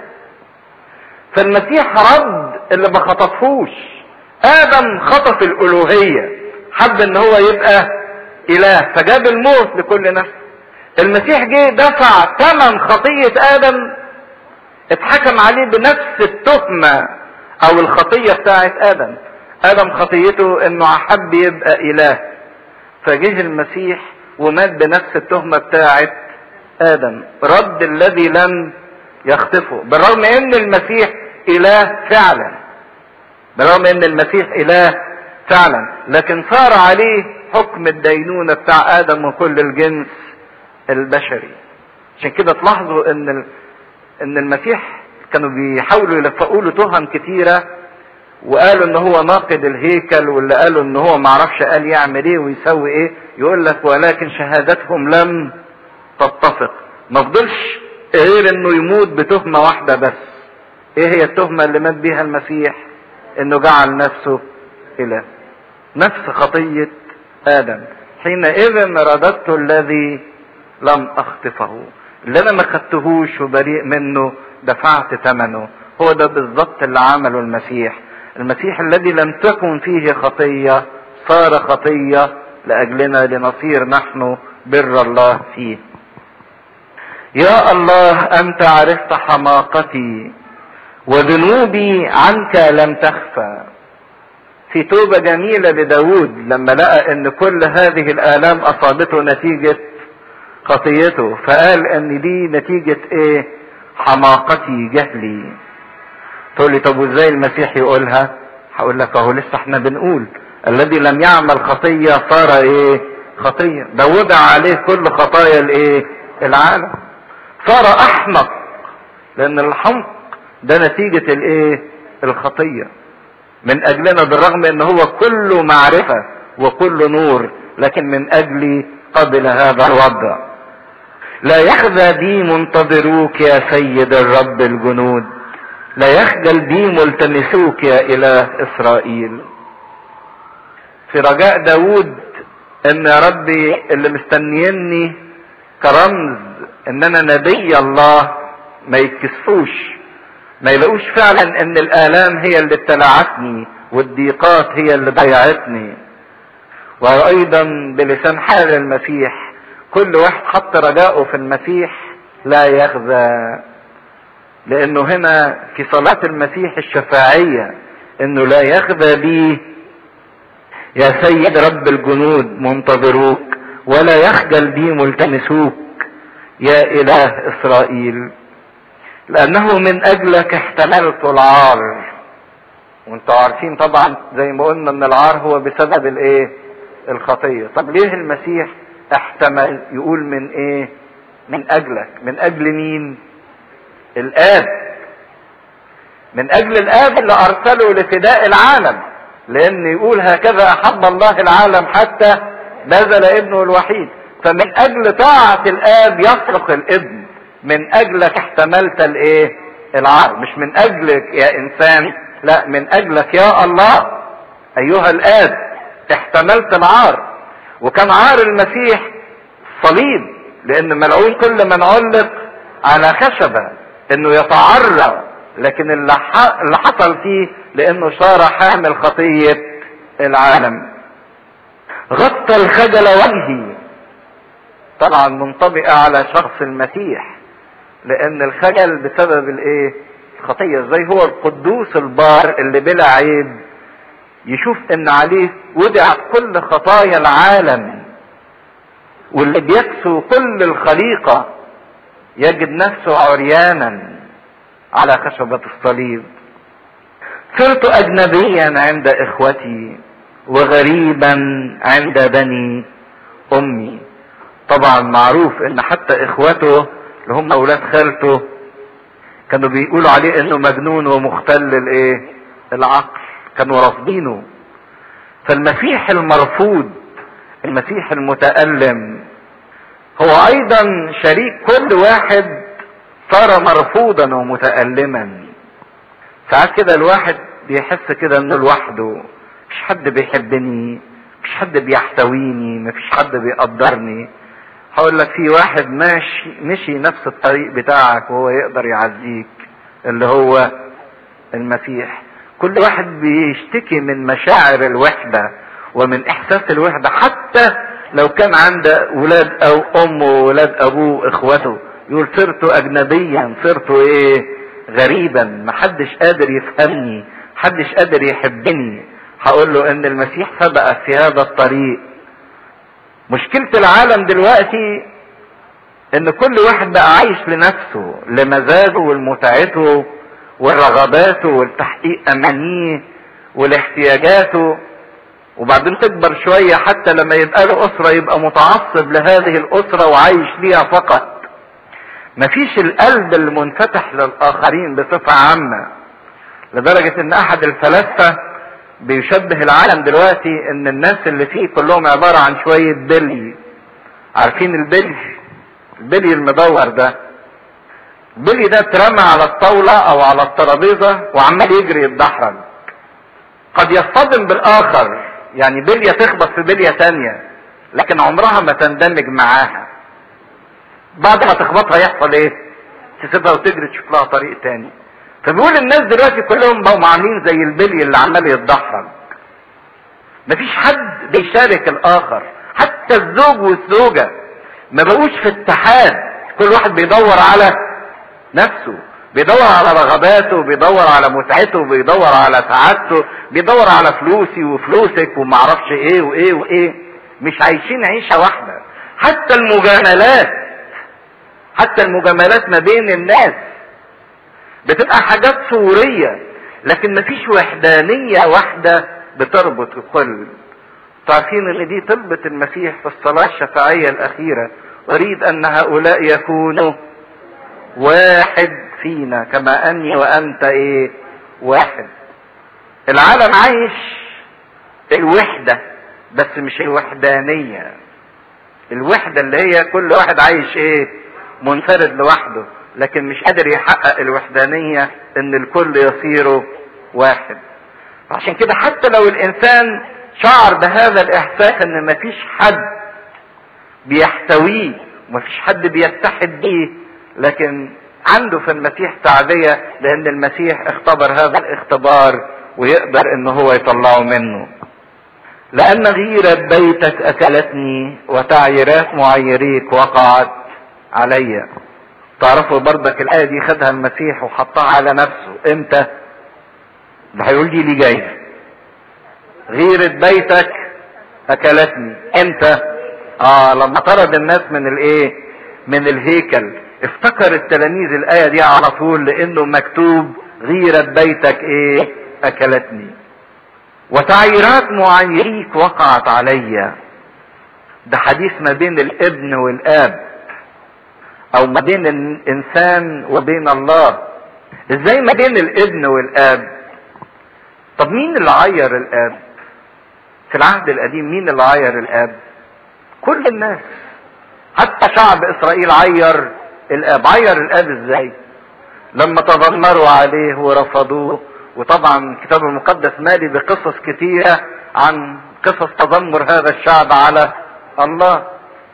فالمسيح رد اللي ما خطفوش ادم خطف الالوهيه حب ان هو يبقى اله فجاب الموت لكل نفس المسيح جه دفع ثمن خطيه ادم اتحكم عليه بنفس التهمة او الخطية بتاعت ادم ادم خطيته انه حب يبقى اله فجه المسيح ومات بنفس التهمة بتاعت ادم رد الذي لم يخطفه بالرغم ان المسيح اله فعلا بالرغم ان المسيح اله فعلا لكن صار عليه حكم الدينونة بتاع ادم وكل الجنس البشري عشان كده تلاحظوا ان ان المسيح كانوا بيحاولوا يلفقوا له تهم كتيرة وقالوا ان هو ناقد الهيكل واللي قالوا ان هو معرفش قال يعمل ايه ويسوي ايه يقول لك ولكن شهادتهم لم تتفق ما فضلش غير انه يموت بتهمة واحدة بس ايه هي التهمة اللي مات بيها المسيح انه جعل نفسه اله نفس خطية ادم حينئذ رددت الذي لم اخطفه اللي انا ما خدتهوش وبريء منه دفعت ثمنه هو ده بالظبط اللي عمله المسيح المسيح الذي لم تكن فيه خطية صار خطية لأجلنا لنصير نحن بر الله فيه يا الله أنت عرفت حماقتي وذنوبي عنك لم تخفى في توبة جميلة لداود لما لقى ان كل هذه الآلام أصابته نتيجة خطيته فقال ان دي نتيجة ايه حماقتي جهلي تقول لي طب وازاي المسيح يقولها هقول لك اهو لسه احنا بنقول الذي لم يعمل خطية صار ايه خطية ده وضع عليه كل خطايا الايه العالم صار احمق لان الحمق ده نتيجة الايه الخطية من اجلنا بالرغم ان هو كله معرفة وكله نور لكن من اجلي قبل هذا الوضع لا يخزى بي منتظروك يا سيد الرب الجنود لا يخجل بي ملتمسوك يا اله اسرائيل في رجاء داود ان يا ربي اللي مستنيني كرمز ان انا نبي الله ما يتكسفوش ما يلاقوش فعلا ان الالام هي اللي ابتلعتني والضيقات هي اللي ضيعتني وايضا بلسان حال المسيح كل واحد حط رجاءه في المسيح لا يخزى لانه هنا في صلاة المسيح الشفاعية انه لا يخزى بي يا سيد رب الجنود منتظروك ولا يخجل بي ملتمسوك يا اله اسرائيل لانه من اجلك احتملت العار وانتوا عارفين طبعا زي ما قلنا ان العار هو بسبب الايه الخطية طب ليه المسيح احتمل يقول من ايه من اجلك من اجل مين الاب من اجل الاب اللي ارسله لفداء العالم لان يقول هكذا احب الله العالم حتى بذل ابنه الوحيد فمن اجل طاعة الاب يصرخ الابن من اجلك احتملت الايه العار مش من اجلك يا انسان لا من اجلك يا الله ايها الاب احتملت العار وكان عار المسيح صليب لان ملعون كل من علق على خشبة انه يتعرى لكن اللي, اللي حصل فيه لانه صار حامل خطية العالم غطى الخجل وجهي طبعا منطبقة على شخص المسيح لان الخجل بسبب الايه الخطية زي هو القدوس البار اللي بلا عيب يشوف ان عليه وضع كل خطايا العالم واللي بيكسو كل الخليقة يجد نفسه عريانا على خشبة الصليب صرت اجنبيا عند اخوتي وغريبا عند بني امي طبعا معروف ان حتى اخوته اللي هم اولاد خالته كانوا بيقولوا عليه انه مجنون ومختل الايه العقل كانوا رافضينه فالمسيح المرفوض المسيح المتألم هو ايضا شريك كل واحد صار مرفوضا ومتألما ساعات كده الواحد بيحس كده انه لوحده مش حد بيحبني مش حد بيحتويني مفيش حد بيقدرني هقول لك في واحد ماشي مشي نفس الطريق بتاعك وهو يقدر يعزيك اللي هو المسيح كل واحد بيشتكي من مشاعر الوحدة ومن احساس الوحدة حتى لو كان عنده ولاد او امه وولاد ابوه اخوته يقول صرت اجنبيا صرت ايه غريبا محدش قادر يفهمني محدش قادر يحبني هقول له ان المسيح سبق في هذا الطريق مشكلة العالم دلوقتي ان كل واحد بقى عايش لنفسه لمزاجه ولمتعته ورغباته والتحقيق امانيه ولاحتياجاته وبعدين تكبر شوية حتى لما يبقى له اسرة يبقى متعصب لهذه الاسرة وعايش ليها فقط مفيش القلب المنفتح للاخرين بصفة عامة لدرجة ان احد الفلاسفة بيشبه العالم دلوقتي ان الناس اللي فيه كلهم عبارة عن شوية بلي عارفين البلي البلي المدور ده البلي ده اترمى على الطاولة او على الترابيزة وعمال يجري يتدحرج قد يصطدم بالاخر يعني بلية تخبط في بلية تانية لكن عمرها ما تندمج معاها بعد ما تخبطها يحصل ايه تسيبها وتجري تشوف لها طريق تاني فبيقول الناس دلوقتي كلهم بقوا عاملين زي البلي اللي عمال يتدحرج مفيش حد بيشارك الاخر حتى الزوج والزوجة ما بقوش في اتحاد كل واحد بيدور على نفسه بيدور على رغباته بيدور على متعته بيدور على سعادته بيدور على فلوسي وفلوسك ومعرفش ايه وايه وايه مش عايشين عيشة واحدة حتى المجاملات حتى المجاملات ما بين الناس بتبقى حاجات صورية لكن مفيش وحدانية واحدة بتربط الكل تعرفين ان دي طلبة المسيح في الصلاة الشفاعية الاخيرة اريد ان هؤلاء يكونوا واحد فينا كما اني وانت ايه واحد العالم عايش الوحدة بس مش الوحدانية الوحدة اللي هي كل واحد عايش ايه منفرد لوحده لكن مش قادر يحقق الوحدانية ان الكل يصيروا واحد عشان كده حتى لو الانسان شعر بهذا الاحساس ان مفيش حد بيحتويه ومفيش حد بيتحد بيه لكن عنده في المسيح تعبية لان المسيح اختبر هذا الاختبار ويقدر ان هو يطلعه منه لان غيرة بيتك اكلتني وتعييرات معيريك وقعت علي تعرفوا برضك الآية دي خدها المسيح وحطها على نفسه امتى ده هيقول دي لي جاي غيرة بيتك اكلتني امتى اه لما طرد الناس من الايه من الهيكل افتكر التلاميذ الآية دي على طول لانه مكتوب غيرة بيتك ايه اكلتني وتعييرات معيريك وقعت علي ده حديث ما بين الابن والاب او ما بين الانسان وبين الله ازاي ما بين الابن والاب طب مين اللي عير الاب في العهد القديم مين اللي عير الاب كل الناس حتى شعب اسرائيل عير الاب عير الاب ازاي لما تذمروا عليه ورفضوه وطبعا الكتاب المقدس مالي بقصص كتيرة عن قصص تذمر هذا الشعب على الله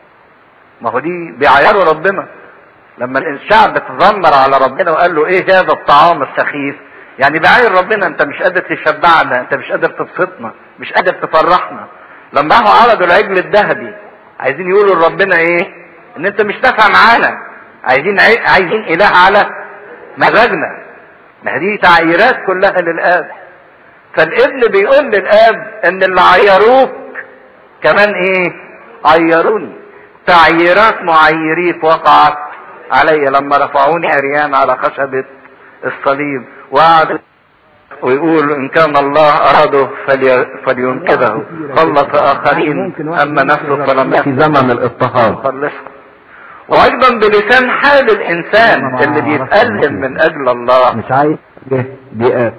ما هو دي بيعيروا ربنا لما الشعب تذمر على ربنا وقال له ايه هذا الطعام السخيف يعني بعاير ربنا انت مش قادر تشبعنا انت مش قادر تبسطنا مش قادر تفرحنا لما راحوا عرضوا العجل الذهبي عايزين يقولوا لربنا ايه ان انت مش نافع معانا عايزين عايزين اله على مزاجنا ما دي تعييرات كلها للاب فالابن بيقول للاب ان اللي عيروك كمان ايه عيروني تعييرات معيريك وقعت علي لما رفعوني عريان على خشبة الصليب وقعد ويقول ان كان الله اراده فلي فلينقذه خلص اخرين اما نفسه فلم في زمن الاضطهاد يخلصها وايضا بلسان حال الانسان اللي بيتألم من اجل الله مش عايز بيئات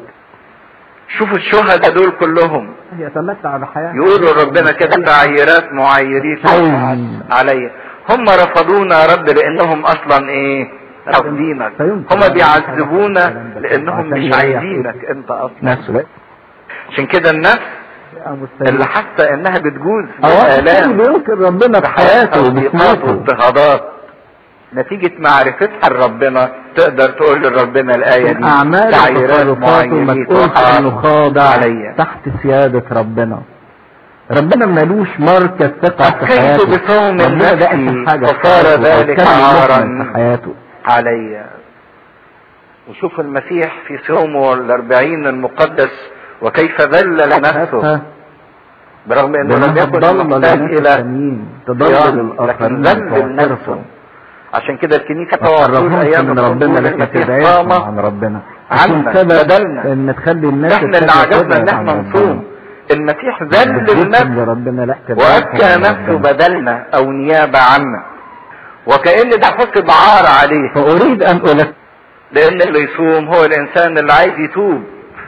شوفوا الشهداء دول كلهم يتمتع بحياة يقولوا ربنا كده تعييرات معيرين عليا هم رفضونا يا رب لانهم اصلا ايه رافضينك هم بيعذبونا لانهم مش عايزينك انت اصلا نفسه عشان كده النفس اللي حاسه انها بتجوز الام بينكر ربنا في حياته وبيقاط واضطهادات نتيجة معرفتها لربنا تقدر تقول لربنا الآية دي أعمال تعييرات وتصرفاته معينين ما تقولش إنه خاضع عليا تحت سيادة ربنا ربنا ملوش مركز ثقة في أبكيت حياته بصوم ربنا ده نفسي أحسن حاجة في فصار حياته. ذلك وكان عارا محزن في حياته عليا وشوف المسيح في صومه الأربعين المقدس وكيف ذلل نفسه برغم انه لم لأنها يكن تضل محتاج لناس الى التانيين تضل صيام، لكن للآخرين ذلل نفسه وتعترفهم. عشان كده الكنيسه ما تقعد طول تقربهمش ايام من ربنا الصوم لكن المسيح تبعدهم قام عن ربنا عنا، عشان سبب بدلنا. ان تخلي الناس احنا اللي التانية عجبنا ان تبعد احنا عن ربنا. نصوم المسيح ذل بتجيبهم النفس لربنا لا تبعدهم وابكى عن نفسه ربنا. بدلنا او نيابه عنا وكأن ده حسب عار عليه فاريد ان ألك لان اللي يصوم هو الانسان اللي عايز يتوب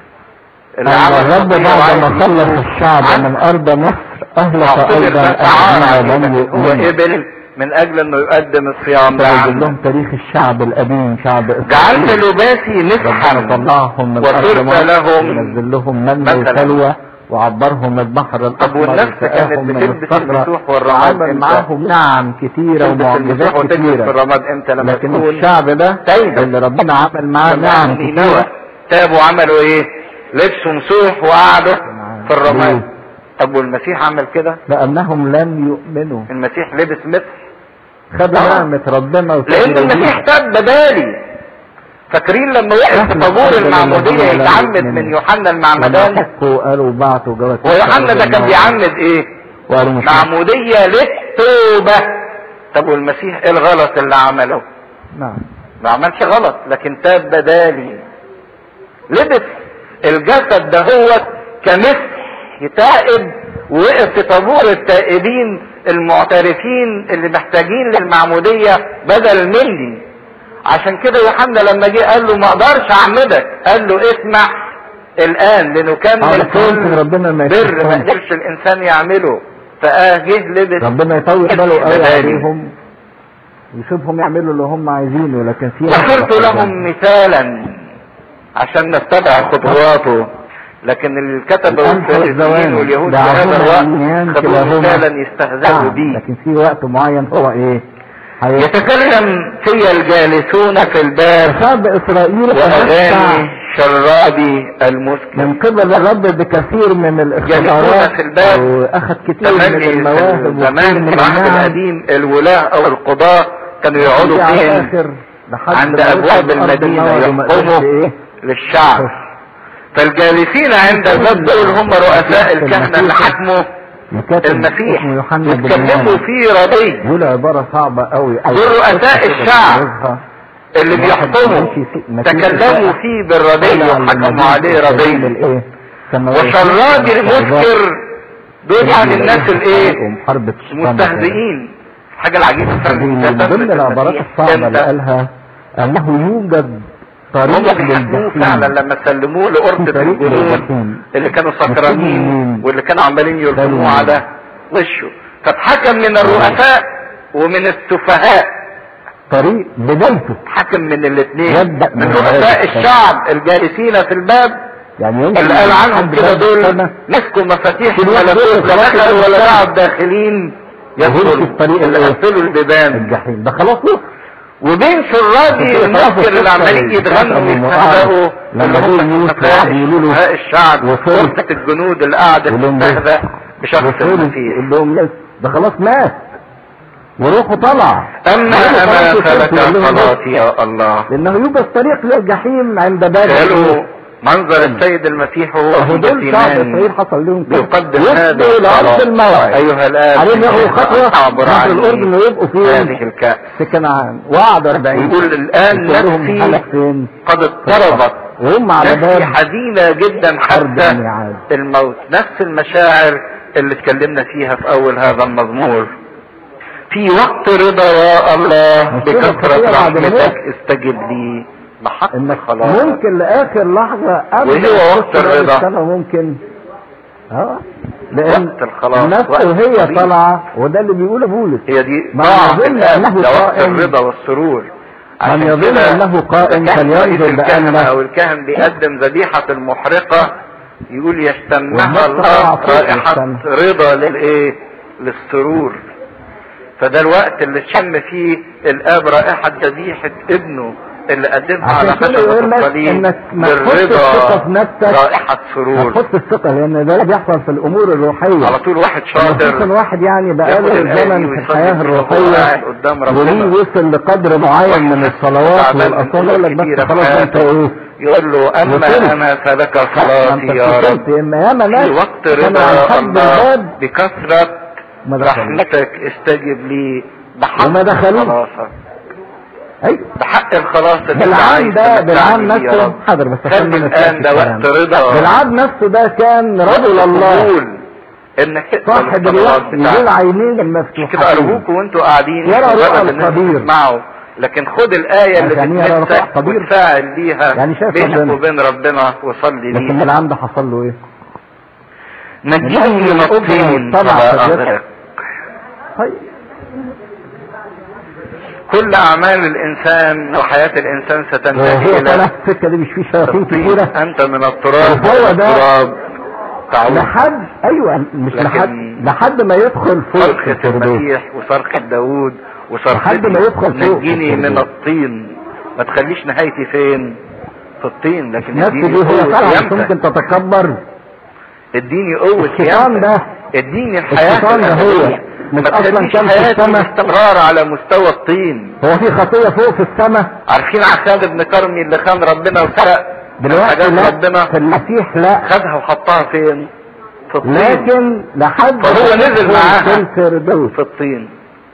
اللي أن عمل الرب خطية بعد وعايز ما خلص يتوب الشعب عنه. من ارض مصر اهلك اعتبر ايضا ده اجمع تعالى بني هو يؤمنوا قبل من اجل انه يقدم الصيام ده فبيجيب عنه لهم تاريخ الشعب القديم شعب جعلت اسرائيل لباسي ربنا مسحا طلعهم من وصرت الارض مصر لهم ونزل لهم من مثلا. وسلوى وعبرهم البحر الاحمر والنفس كانت وسقاهم من بتلبس الصخرة المسوح والرماد وعمل امتى؟ معاهم نعم كتيرة تلبس المسوح ومعجزات وتلبس في كتيرة الرماد امتى لما لكن تكون الشعب ده تايبة. اللي ربنا عمل معاه لما نعم أهل كتيرة نينوى تابوا وعملوا ايه لبسوا مسوح وقعدوا في الرماد ليه؟ طب والمسيح عمل كده لانهم لم يؤمنوا المسيح لبس مسح خدوا آه. نعمة ربنا لان المسيح تاب بدالي فاكرين لما وقف في طابور المعمودية يتعمد من يوحنا لما المعمدان حكوا قالوا بعتوا جواب ويوحنا ده كان بيعمد ايه وقالوا مش معمودية للتوبة طب والمسيح ايه الغلط اللي عمله نعم ما عملش غلط لكن تاب بدالي لبس الجسد ده هو كمسح يتائب ووقف في طابور التائبين المعترفين اللي محتاجين للمعمودية بدل مني عشان كده يوحنا لما جه قال له ما اقدرش اعمدك قال له اسمع الان لنكمل على ممكن كل ربنا ما بر ما يشوفهمش. قدرش الانسان يعمله فاه جه لبس ربنا يطول باله قوي بدالي. عليهم يسيبهم يعملوا اللي هم عايزينه لكن في وصرت لهم مثالا عشان نتبع خطواته لكن الكتبة الأنف والفريسيين والزوان واليهود في دعهما هذا الوقت اليمين خدوه كلاهما. مثالا يستهزئوا آه، به لكن في وقت معين هو ايه هي- يتكلم في الجالسون في الباب شعب اسرائيل واغاني تمتع شرابي المسكر من قبل الرب بكثير من جالسون الاختبارات في الباب. واخذ كتير من تملي المواهب وكتير زمان من في العهد النعم القديم الولاة او القضاة كانوا يقعدوا على فين الآخر لحد عند ما ابواب يوصل أرض المدينة الموعد وما قدرش يحكموا ايه للشعب فالجالسين عند الباب دول هم رؤساء الكهنة اللي حكموا مكاتب المسيح اسمه يوحنا بن يتكلموا يوحنا. فيه رضي دول عبارة صعبة قوي دول رؤساء الشعب. اللي بيحكموا تكلموا فيه بالرضي وحكموا عليه رضي وشراد المسكر دول يعني الناس الايه محاربة الشيطان المستهزئين الحاجة العجيبة من ضمن العبارات الصعبة اللي قالها انه يوجد طريق هم بيحكموه فعلا للجحيم لما سلموه لقرطة طريق الجنود للجحيم اللي كانوا سكرانين واللي كانوا عمالين يرسموه سلم. على وشه فاتحكم من الرؤساء ومن السفهاء طريق بدايته حكم من الاثنين يبدأ من من رؤساء هذا. الشعب الجالسين في الباب يعني يمكن اللي قال عنهم حد كده باب دول السنة مسكوا مفاتيح كل واحد الملكوت يقول لا خلاص دخلوا ولا الإنسان. دعوا الداخلين يهرش يدخلوا الطريق اللي الإيه؟ قفلوا البيبان الجحيم ده خلاص له وبين شرابي المسكر اللي عمالين يتغنوا ويستهزئوا لما اللي هم دول يوسف سفهاء يقولوا له سفهاء الشعب وفرس. وفرقة الجنود اللي قاعدة يقول لهم تستهزأ بشخص وفرس المسيح يقول لهم لا، ده خلاص مات وروحه طلع أما يقولوا أنا خلاص فلك يقول لهم لا، صلاتي يا الله لانه يوجد طريق للجحيم عند باب قالوا منظر السيد المسيح وهو في دول شعب جثيماني اسرائيل حصل لهم كده. يقدم وصلوا هذه لارض الصلاة الموعد أيها الآب عليهم ياخدوا خطوه أعبر نهر عني الاردن ويبقوا فين هذه الكأس في كنعان وقعدوا 40 ويقول الآن لهم نفسي حلق فين قد اضطربت وهم على نفسي باب حزينة جدا ارض حتى الميعاد الموت نفس المشاعر اللي اتكلمنا فيها في أول هذا المزمور في وقت رضا يا الله مش كده بكثرة الخطيئة بعد رحمتك الموت. استجب لي بحق انك خلاص ممكن لاخر لحظه قبل وهي ما وقت تخش باب الرضا. السنة ممكن اه لان وقت الخلاص النفس وقت وهي الطريق. طالعه وده اللي بيقوله بولس هي دي من ضاعت يظن الآن أنه ده وقت قائم- الرضا والسرور من عشان يظن كده انه قائم كان رئيس فلينظر الكهنة بان او الكاهن بيقدم ذبيحة المحرقة يقول يشتمها والناس الله طالعة فوق رائحة السما. رضا للايه للسرور فده الوقت اللي شم فيه الاب رائحة ذبيحة ابنه اللي قدمها على عشان كده خشبة يقول لك الصليب انك ما تحطش الثقه في بالرضا نفسك رائحة سرور هتحط الثقه لان ده اللي بيحصل في الامور الروحيه على طول واحد خصوصا شاطر واحد يعني ياخد بقاله الآية زمن في ويصلي الحياه فيها وهو الروحيه قاعد قدام وليه ربنا وصل لقدر معين من الصلوات تعبان من والاصوات يقول لك كبيرة بس في خلاص ده انت حياته. ايه يقول له اما وصلت. انا فلك ما صلاتي انت يا رب وصلت اما ياما ناس في وقت كانوا رضا هيحب الله الباب بكثرة ما دخلوش رحمتك استجب لي بحق وما دخلوش. خلاصك ايوه بحق الخلاص اللي انت بالعام عايز ده تمتعني بالعام بيه يا نفسه رب. حاضر بس خلي عشان ما الان نتكلمش ده الكلام. وقت رضا بالعام نفسه ده كان رجل الله قبول انك تقبل صاحب الصلوات الوقت ذو بتاعته العينين كده المفتوحتين ارجوكوا وانتوا قاعدين يرى مجرد رؤى ان انتوا القدير. تسمعوا لكن خد الآية اللي يعني هي رفع بتمسك قدير. وتفاعل بيها يعني شايف بينك ربنا. وبين ربنا وصلي لكن ليها العام ده حصل له ايه؟ نجيني من الأجر الطين طلع فلا في الجسد. أغرق طيب كل أعمال الإنسان وحياة الإنسان ستنتهي هو طالع إلى في السكه دي مش فيه شياطين كتيره أنت من التراب هو ده. التراب تعود لحد ايوه مش لكن- لحد لحد ما يدخل فوق صرخة الفردوس المسيح وصرخة داوود لحد ما وصرختي يدخل فوق نجيني من الفردوس. الطين ما تخليش نهايتي فين في الطين لكن نفس اديني دي هو قوة طالع مش قيامتك ممكن تتكبر اديني قوة الشيطان قيامتك ده اديني الحياة الشيطان ده هو الأبدية. مش ما أصلاً تخليش كان في حياتي السماء. باستمرار على مستوى الطين هو في خطيه فوق في السماء عارفين عساد ابن كرمي اللي خان ربنا وسرق من دلوقتي حاجات لا ربنا في المسيح لا خدها وحطها فين في الطين لكن لحد فهو نزل ما معاها. يدخل في الفردوس في الطين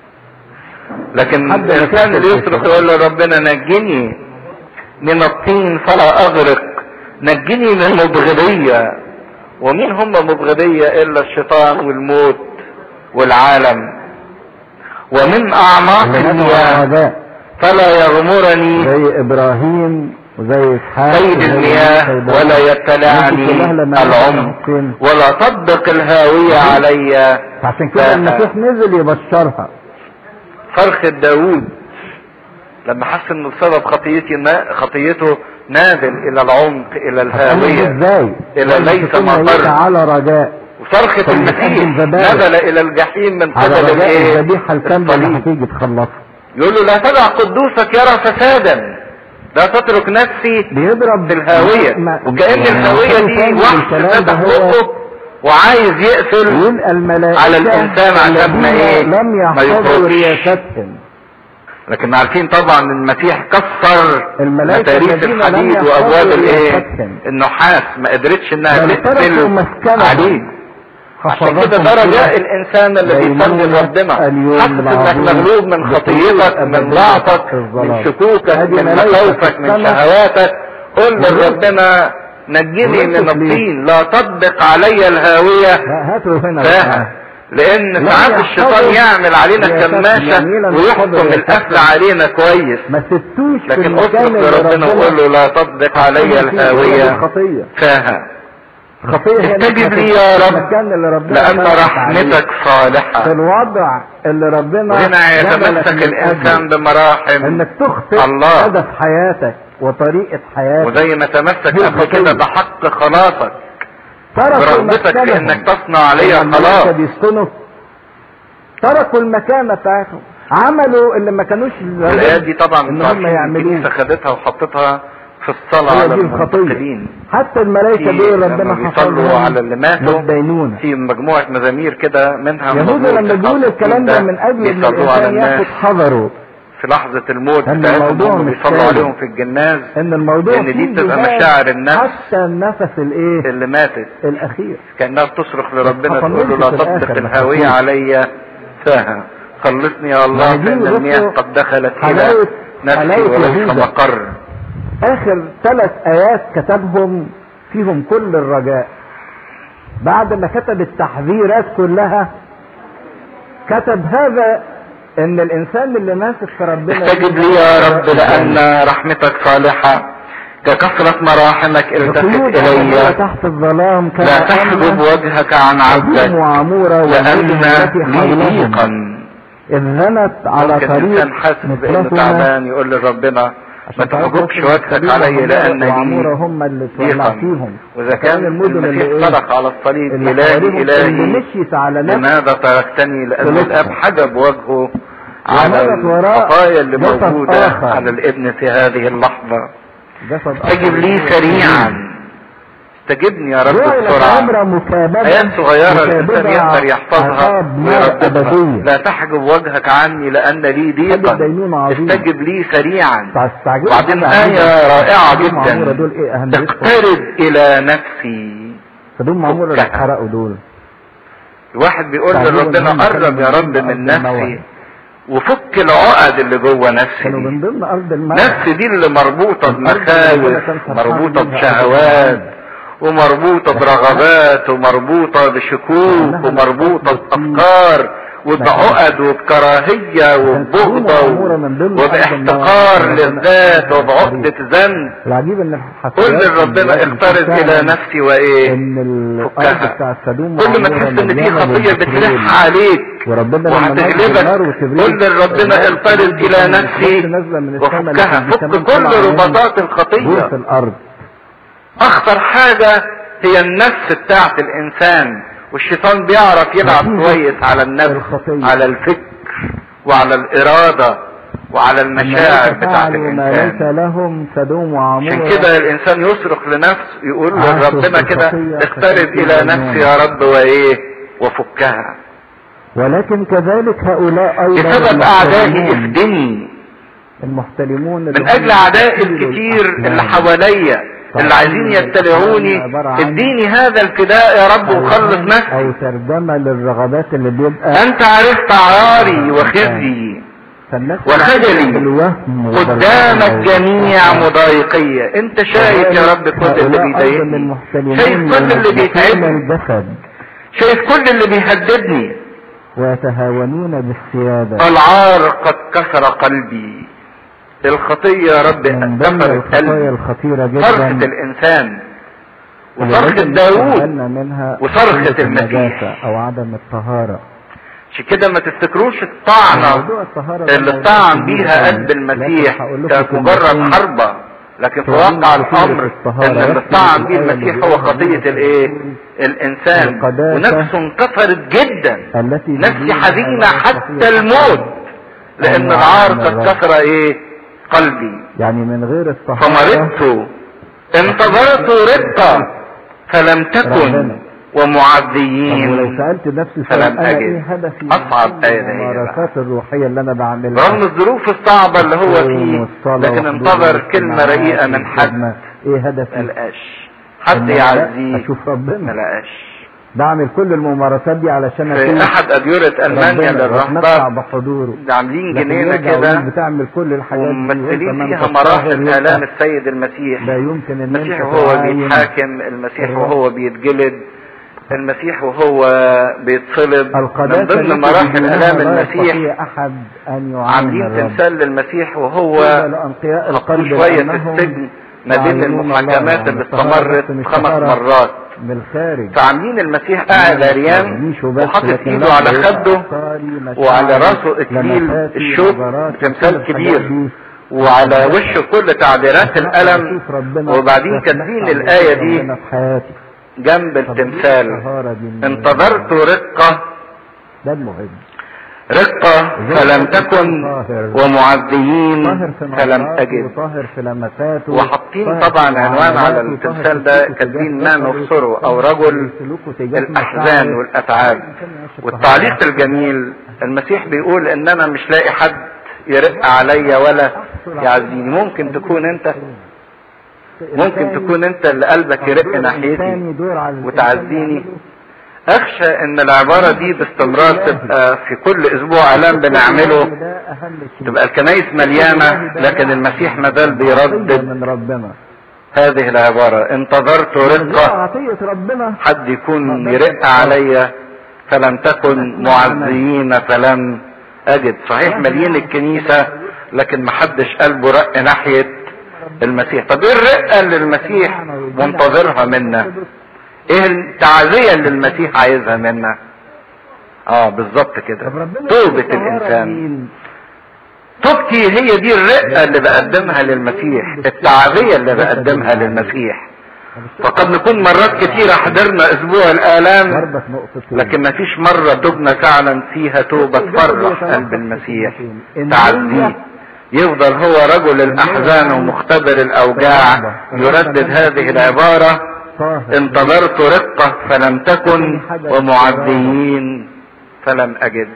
لكن حد الانسان يفكر اللي في يصرخ كده. يقول لربنا نجني من الطين فلا اغرق نجني من المبغضية ومين هم مبغضية الا الشيطان والموت والعالم ومن اعماق اللي نزل المياه الرجاء فلا يغمرني زي ابراهيم وزي اسحاق قيد وزي المياه موسى ولا وإبراهيم. يتلعني الناس كلها لما العمق فين؟ ولا تطبق الهاوية علي عشان كده ف- المسيح نزل يبشرها فرخة داوود لما حس انه بسبب خطيتي نا- خطيته نازل الى العمق الى هتعمل الهاوية ازاي؟ إلى ليس تكون مطر. ميتة على رجاء وصرخة طب المسيح يقدم ذبائح. نزل الى الجحيم من على قبل رجاء الايه الذبيحة الكاملة اللي الصليب. هتيجي تخلصها يقول له لا تدع قدوسك يرى فسادا لا تترك نفسي بيضرب في الهاوية ما- وكأن يعني الهاوية كل دي ثاني وحش الكلام ده فتح هو بقه وعايز يقفل يقول الملائكة على الإنسان عشان ما الذين إيه؟ لم ما يحفظوا يخرجش. رياستهم لكن عارفين طبعا ان المسيح كسر الملائكة متاريس الذين لم الحديد يحفظوا وابواب الايه رياستهم. النحاس ما قدرتش انها بل تركوا تقفل مسكنهم. عليه عشان كده ده رجاء الانسان اللي بيصلي ربنا اليوم حاسس انك العظيم مغلوب من خطيتك من بطول ضعفك أبدية من الظلام. شكوكك هذه من ملائكة مخاوفك من السماء. شهواتك قل وليس- لربنا نجني وليس من ليه؟ الطين لا تطبق علي الهاوية لا هاتوا هنا فاها لان لم ساعات الشيطان يحفظوا يعمل علينا رياستهم. كماشة يعني لم ويحكم يحفظوا القفل رياستهم. علينا كويس ما سبتوش في لكن المكان اصرخ اللي لربنا وقول له لا تطبق علي فيه الهاوية الخطية فاها الخطية هي استجب إنك لي تبقى يا في رب المكان اللي ربنا لان خلقك عليه. رحمتك في صالحة الوضع اللي ربنا وهنا جبلك يتمسك من الانسان أجله. بمراحم انك تخطئ الله. هدف حياتك وطريقة حياتك وزي ما تمسك هي قبل كده الخطية. بحق خلاصك تركوا برغبتك في مسكنهم. انك تصنع علي لما الملائكة خلاص بيسكنوا تركوا المكانة بتاعتهم عملوا اللي ما كانوش الايات دي طبعا ان انتوا هم عارفين يعملوه الكنيسه خدتها وحطتها في الصلاه هي على دي الخطية المنتقلين حتى الملائكة في دول لما ربنا بيصلوا حفظهم على اللي ماتوا متدينون في مجموعه مزامير كده منها يهوذا مزمور لما بيقول 69 الكلام ده من اجل ان بيصلوا على الانسان الناس ياخد حذره في لحظه الموت أن بتاعتهم الموضوع هم مش بيصلوا سهل. عليهم في الجناز ان الموضوع لأن دي فيه بتبقى جهاد مشاعر النفس. حتى النفس الايه اللي ماتت الاخير كانها بتصرخ لربنا ما تقول له لا طمنتش في تطبق الآخر، ما الهاويه خفتوش. علي فاها خلصني يا الله ما دي فان المياه بصوا قد دخلت الى حلاوة نفسي حلاوة وليس يهوذا. مقر اخر ثلاث ايات كتبهم فيهم كل الرجاء بعد ما كتب التحذيرات كلها كتب هذا ان الانسان اللي ماسك في ربنا استجب لي يا رب لان رحمتك صالحة ككثرة مراحمك التفت القيود العمورة الي تحت الظلام كما لا تحجب أن وجهك عن عظيم عبدك وعمورة لان والجبن التي لي حولهم ضيقا إذ زنت على ممكن طريق انسان حاسس بانه مثلهما تعبان يقول لربنا ما عشان تعرفوا تحجبش بس وجهك السبيل علي لان وعمورة لي هم اللي اتولع ضيقا فيهم واذا كان المدن اللي المسيح إيه؟ صرخ على الصليب اللي الهي حواليهم اللي الهي مشيت على نفس لماذا تركتني لان ثلاثة. الاب حجب وجهه على ومضت وراء الخطايا اللي جسد موجودة آخر. على الابن في هذه اللحظة جسد استجب لي سريعا استجبني يا رب جعلت بسرعة عمرة مكابدة آيات صغيرة الإنسان مكابدة يقدر يحفظها عقاب نار ويرددها أبدية لا تحجب وجهك عني لأن لي ضيقا دينونة عظيمة. استجب لي سريعا تستعجلوا وبعدين حاجة آية عجيبة. رائعة سدوم وعمورة جدا دول ايه اهميتهم اقترب إلى نفسي سدوم وعمورة اللي فكها. اتحرقوا دول الواحد بيقول تعجبوا لربنا إنهم قرب كانوا يا من رب ضمن من أرض نفسي الموعد. وفك العقد اللي جوه نفسي كانوا دي من ضمن ارض الموت نفسي دي اللي مربوطة بمخاوف مربوطة بشهوات ومربوطة برغبات ومربوطة بشكوك ومربوطة بأفكار وبعقد وبكراهية وببغضة وباحتقار للذات وبعقدة ذنب العجيب ان قل لربنا اقترب الى نفسي وايه ان الارض بتاعت سدوم كل ما تحس ان في خطية بتلح عليك وربنا لما وهتغلبك قل لربنا اقترب الى نفسي وفكها فك كل رباطات في الخطية الارض اخطر حاجة هي النفس بتاعت الانسان والشيطان بيعرف يلعب كويس على النفس الخطية. على الفكر وعلى الارادة وعلى المشاعر بتاعت فعلوا ما ليس الانسان لهم سدوم وعمورة عشان كده الانسان يصرخ لنفسه يقول عاشوا لربنا في كده الخطية اقترب الى كثيرا نفسي يا رب وايه وفكها ولكن كذلك هؤلاء ايضا بسبب اعدائي المحترمون- افدني المحترمون اللي من هم اجل اعدائي يحملوا الكتير الأحلام. اللي حواليا اللي عايزين يبتلعوني اديني هذا الفداء يا رب وخلص او نفسي ترجمة للرغبات اللي بيبقى انت عرفت عاري وخزي فالناس وخجلي بالوهم قدامك وبالغضب. جميع مضايقية انت شايف يا رب كل اللي هؤلاء أيضا بيضايقني المحترمون شايف كل اللي يملكون بيتعبني الجسد شايف كل اللي بيهددني ويتهاونون بالسيادة العار قد كسر قلبي الخطية يا رب من ضمن كسرت الخطايا قلبي الخطيرة صرخة جدا الانسان اللي وصرخة لازم داوود نتخيلنا منها وصرخة قلة المسيح. النجاسة او عدم الطهارة عشان كده ما تفتكروش الطعنة موضوع الطهارة ده اللي موضوع طعن كبير بيها قوي. قلب المسيح لكن هقول لكم كانت كلمتين مجرد حربة لكن في تورينا واقع كتير الامر الطهارة. ان اللي ركز طعن في بيه الآية المسيح اللي هو بيقولها خطية بيقول الايه الانسان القداسة ونفسه انكسرت جدا التي نفسي بدونها حزينة لا حتى يستطيع الموت لان أن العار يعلم قد الرب. كسر ايه قلبي يعني من غير الطهارة فمرضت انتظرت رقة فلم تكن ربنا. طب ولو ومعديين سألت نفسي فلم سؤال انا أجد. ايه هدفي من أصعب كل آية هي الممارسات الروحية اللي انا بعملها رغم الظروف الصعبة اللي هو فيه والصلاة لكن وحضور انتظر كلمة الاجتماعات رقيقة من حد والخدمة. ايه هدفي ملقاش حد إن أنا يعزيه اشوف ربنا ملقاش بعمل كل الممارسات دي علشان في اشوف احد اديرة المانيا ربنا واتمتع للرهبان بحضوره عاملين لكن جنينة يرجع يقول كده بتعمل كل الحاجات دي وانت وممثلين ما فيها انتش مراحل طاهر، الام يبقى السيد المسيح لا يمكن ان المسيح انت وهو تعاين بيتحاكم المسيح الرب. وهو بيتجلد المسيح وهو بيتصلب من القداسة ضمن التي مراحل بدونها الام لا المسيح يستطيع احد ان يعاين عاملين الرب. تمثال للمسيح وهو طوبى لأنقياء حطوه القلب شوية في لأنهم السجن ما بين يعلمون المحاكمات الله. اللي يعني الطهارة استمرت بس مش خمس طهارة مرات من الخارج فعاملين المسيح قاعد عريان مش وبس، وحاطط لكن ايده لا على يبقى خده أفكاري، مشاعري، وعلى راسه اكليل لمساتي، الشوك نظراتي، تمثال كل الحاجات كبير دي. وعلى وشه كل تعبيرات الالم أشوف ربنا وبعدين وأتمتع كاتبين بوجود الايه دي ربنا في حياتي جنب طب ليه التمثال الطهارة دي من- انتظرت رقة ده المهم رقة فلم تكن ومعديين طاهر في فلم نظراته أجد وطاهر في لمساته وحاطين طاهر طبعا في عنوان على معاملاته، التمثال طاهر ده في كاتبين سلوكه ما تجاه نبصره نفسه، أو طاهر رجل في سلوكه تجاه الأحزان مشاعره. والأتعاب والتعليق الجميل المسيح بيقول إن أنا مش لاقي حد يرق عليا ولا يعزيني ممكن تكون أنت ممكن تكون أنت اللي قلبك يرق ناحيتي وتعزيني اخشى ان العبارة دي باستمرار تبقى في كل اسبوع اعلان بنعمله تبقى الكنايس مليانة لكن المسيح مازال بيردد من ربنا هذه العبارة انتظرت رقة عطية ربنا حد يكون يرق عليا فلم تكن معزيين فلم اجد صحيح مليين الكنيسة لكن محدش قلبه رق ناحية المسيح طب ايه الرقة اللي المسيح منتظرها منا ايه التعزية اللي المسيح عايزها منا اه بالظبط كده طب ربنا توبة الطهارة الانسان مين؟ توبتي هي دي الرقة اللي بقدمها للمسيح التعزية اللي بقدمها للمسيح فقد نكون مرات كتيرة حضرنا اسبوع الالام برضك نقطتين لكن ما فيش مرة تبنى فعلا فيها توبة تفرح قلب المسيح تعزيه يفضل هو رجل الاحزان ومختبر الاوجاع يردد هذه العبارة طاهر انتظرت رقة فلم تكن ومعديين فلم اجد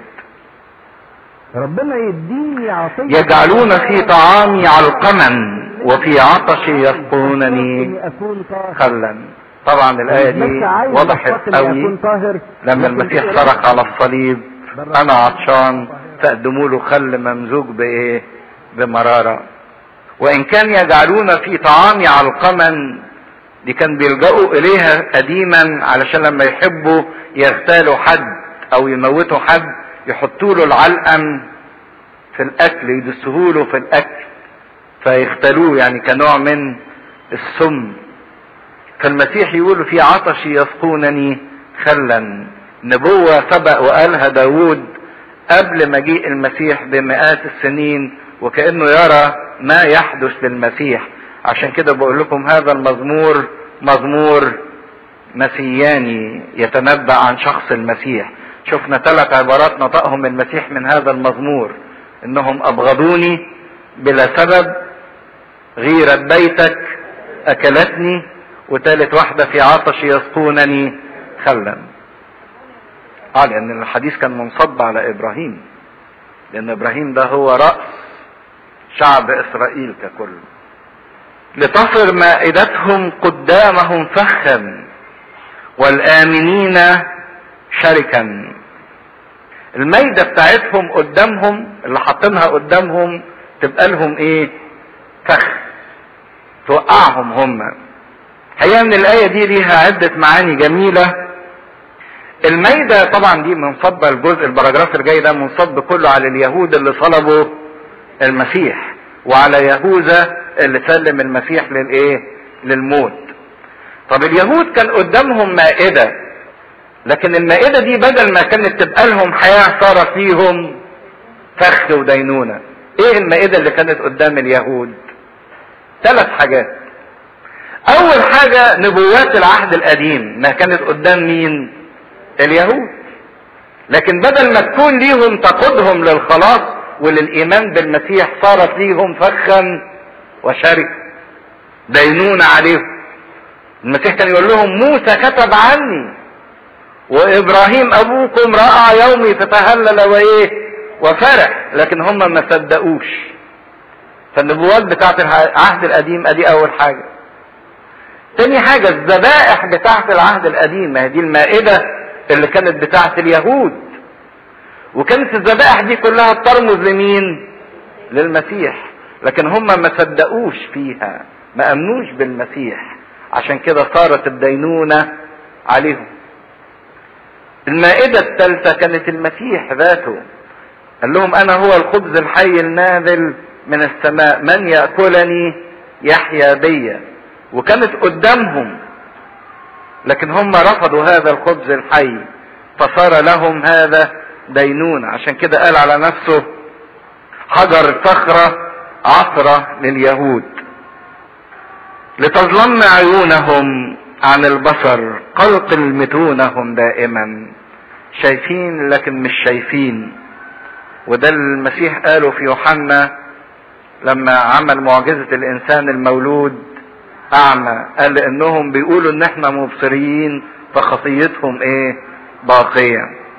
ربنا يديني عطية يجعلون في طعامي علقما وفي عطشي يسقونني إني أكون طاهر خلا طبعا الايه دي بس عايز وضحت أستطيع أن قوي أكون طاهر لما لكن المسيح في صرخ على الصليب انا عطشان فقدموا له خل ممزوج بايه بمرارة وان كان يجعلون في طعامي علقما دي كان بيلجأوا اليها قديما علشان لما يحبوا يغتالوا حد او يموتوا حد يحطوا له العلقم في الاكل يدسوه له في الاكل فيختلوه يعني كنوع من السم فالمسيح يقول في عطشي يسقونني خلا نبوة سبق وقالها داود قبل مجيء المسيح بمئات السنين وكأنه يرى ما يحدث للمسيح عشان كده بقول لكم هذا المزمور مزمور مسياني يتنبأ عن شخص المسيح شفنا ثلاث عبارات نطقهم المسيح من هذا المزمور انهم ابغضوني بلا سبب غيرة بيتك اكلتني وثالث واحدة في عطش يسقونني خلا اه لان الحديث كان منصب على ابراهيم لان ابراهيم ده هو رأس شعب اسرائيل ككل لتصر مائدتهم قدامهم فخا والآمنين شركا المايدة بتاعتهم قدامهم اللي حاطينها قدامهم تبقى لهم ايه فخ توقعهم هم حقيقة ان الآية دي ليها عدة معاني جميلة المايدة طبعا دي منصبة الجزء البراجراف الجاي ده منصب كله على اليهود اللي صلبوا المسيح وعلى يهوذا اللي سلم المسيح للايه للموت طب اليهود كان قدامهم مائدة لكن المائدة دي بدل ما كانت تبقى لهم حياة صار فيهم فخ ودينونة ايه المائدة اللي كانت قدام اليهود ثلاث حاجات اول حاجة نبوات العهد القديم ما كانت قدام مين اليهود لكن بدل ما تكون ليهم تقودهم للخلاص وللايمان بالمسيح صارت ليهم فخا وشرك دينونة عليهم المسيح كان يقول لهم موسى كتب عني وابراهيم ابوكم راى يومي فتهلل وايه وفرح لكن هم ما صدقوش فالنبوات بتاعت العهد القديم ادي اول حاجه تاني حاجه الذبائح بتاعت العهد القديم ما هي دي المائده اللي كانت بتاعت اليهود وكانت الذبائح دي كلها ترمز لمين للمسيح لكن هم ما صدقوش فيها ما امنوش بالمسيح عشان كده صارت الدينونة عليهم المائدة الثالثة كانت المسيح ذاته قال لهم انا هو الخبز الحي النازل من السماء من يأكلني يحيا بي وكانت قدامهم لكن هم رفضوا هذا الخبز الحي فصار لهم هذا دينونة عشان كده قال على نفسه حجر صخرة عثرة لليهود لتظلم عيونهم عن البصر قلقل متونهم دائما شايفين لكن مش شايفين وده المسيح قاله في يوحنا لما عمل معجزة الإنسان المولود أعمى قال لأنهم بيقولوا إن إحنا مبصرين فخطيتهم إيه باقية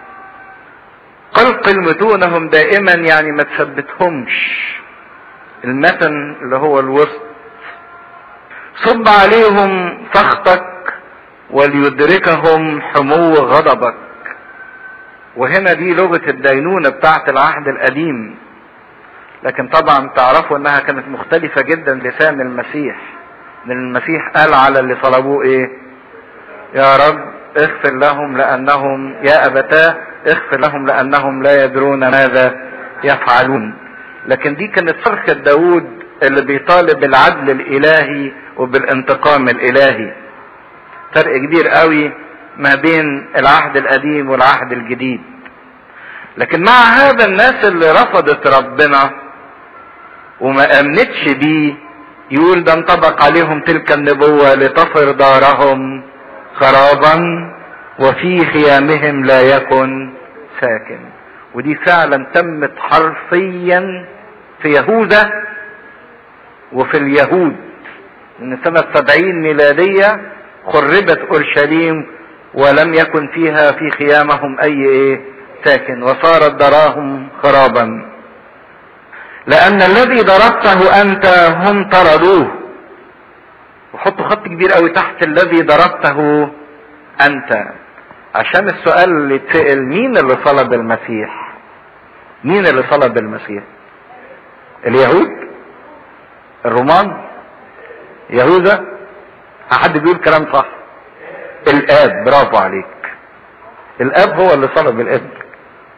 قلقل متونهم دائما يعني ما تثبتهمش المتن اللي هو الوسط صب عليهم سخطك وليدركهم حمو غضبك وهنا دي لغة الدينونة بتاعت العهد القديم لكن طبعا تعرفوا انها كانت مختلفة جدا لسان المسيح ان المسيح قال على اللي طلبوه ايه يا رب اغفر لهم لانهم يا ابتاه اغفر لهم لانهم لا يدرون ماذا يفعلون لكن دي كانت صرخة داود اللي بيطالب بالعدل الالهي وبالانتقام الالهي فرق كبير قوي ما بين العهد القديم والعهد الجديد لكن مع هذا الناس اللي رفضت ربنا وما امنتش بيه يقول ده انطبق عليهم تلك النبوة لتفر دارهم خرابا وفي خيامهم لا يكن ساكن ودي فعلا تمت حرفيا في يهوذا وفي اليهود من سنة سبعين ميلادية خربت اورشليم ولم يكن فيها في خيامهم اي ايه ساكن وصارت دراهم خرابا لان الذي ضربته انت هم طردوه وحطوا خط كبير قوي تحت الذي ضربته انت عشان السؤال اللي اتسأل مين اللي صلب المسيح مين اللي صلب المسيح اليهود الرومان يهوذا حد بيقول كلام صح الاب برافو عليك الاب هو اللي صلب الابن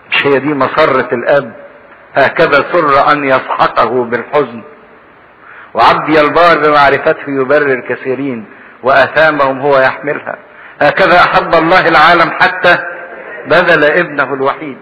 مش هي دي مسرة الاب هكذا سر ان يسحقه بالحزن وعبدي البار بمعرفته يبرر كثيرين واثامهم هو يحملها هكذا احب الله العالم حتى بذل ابنه الوحيد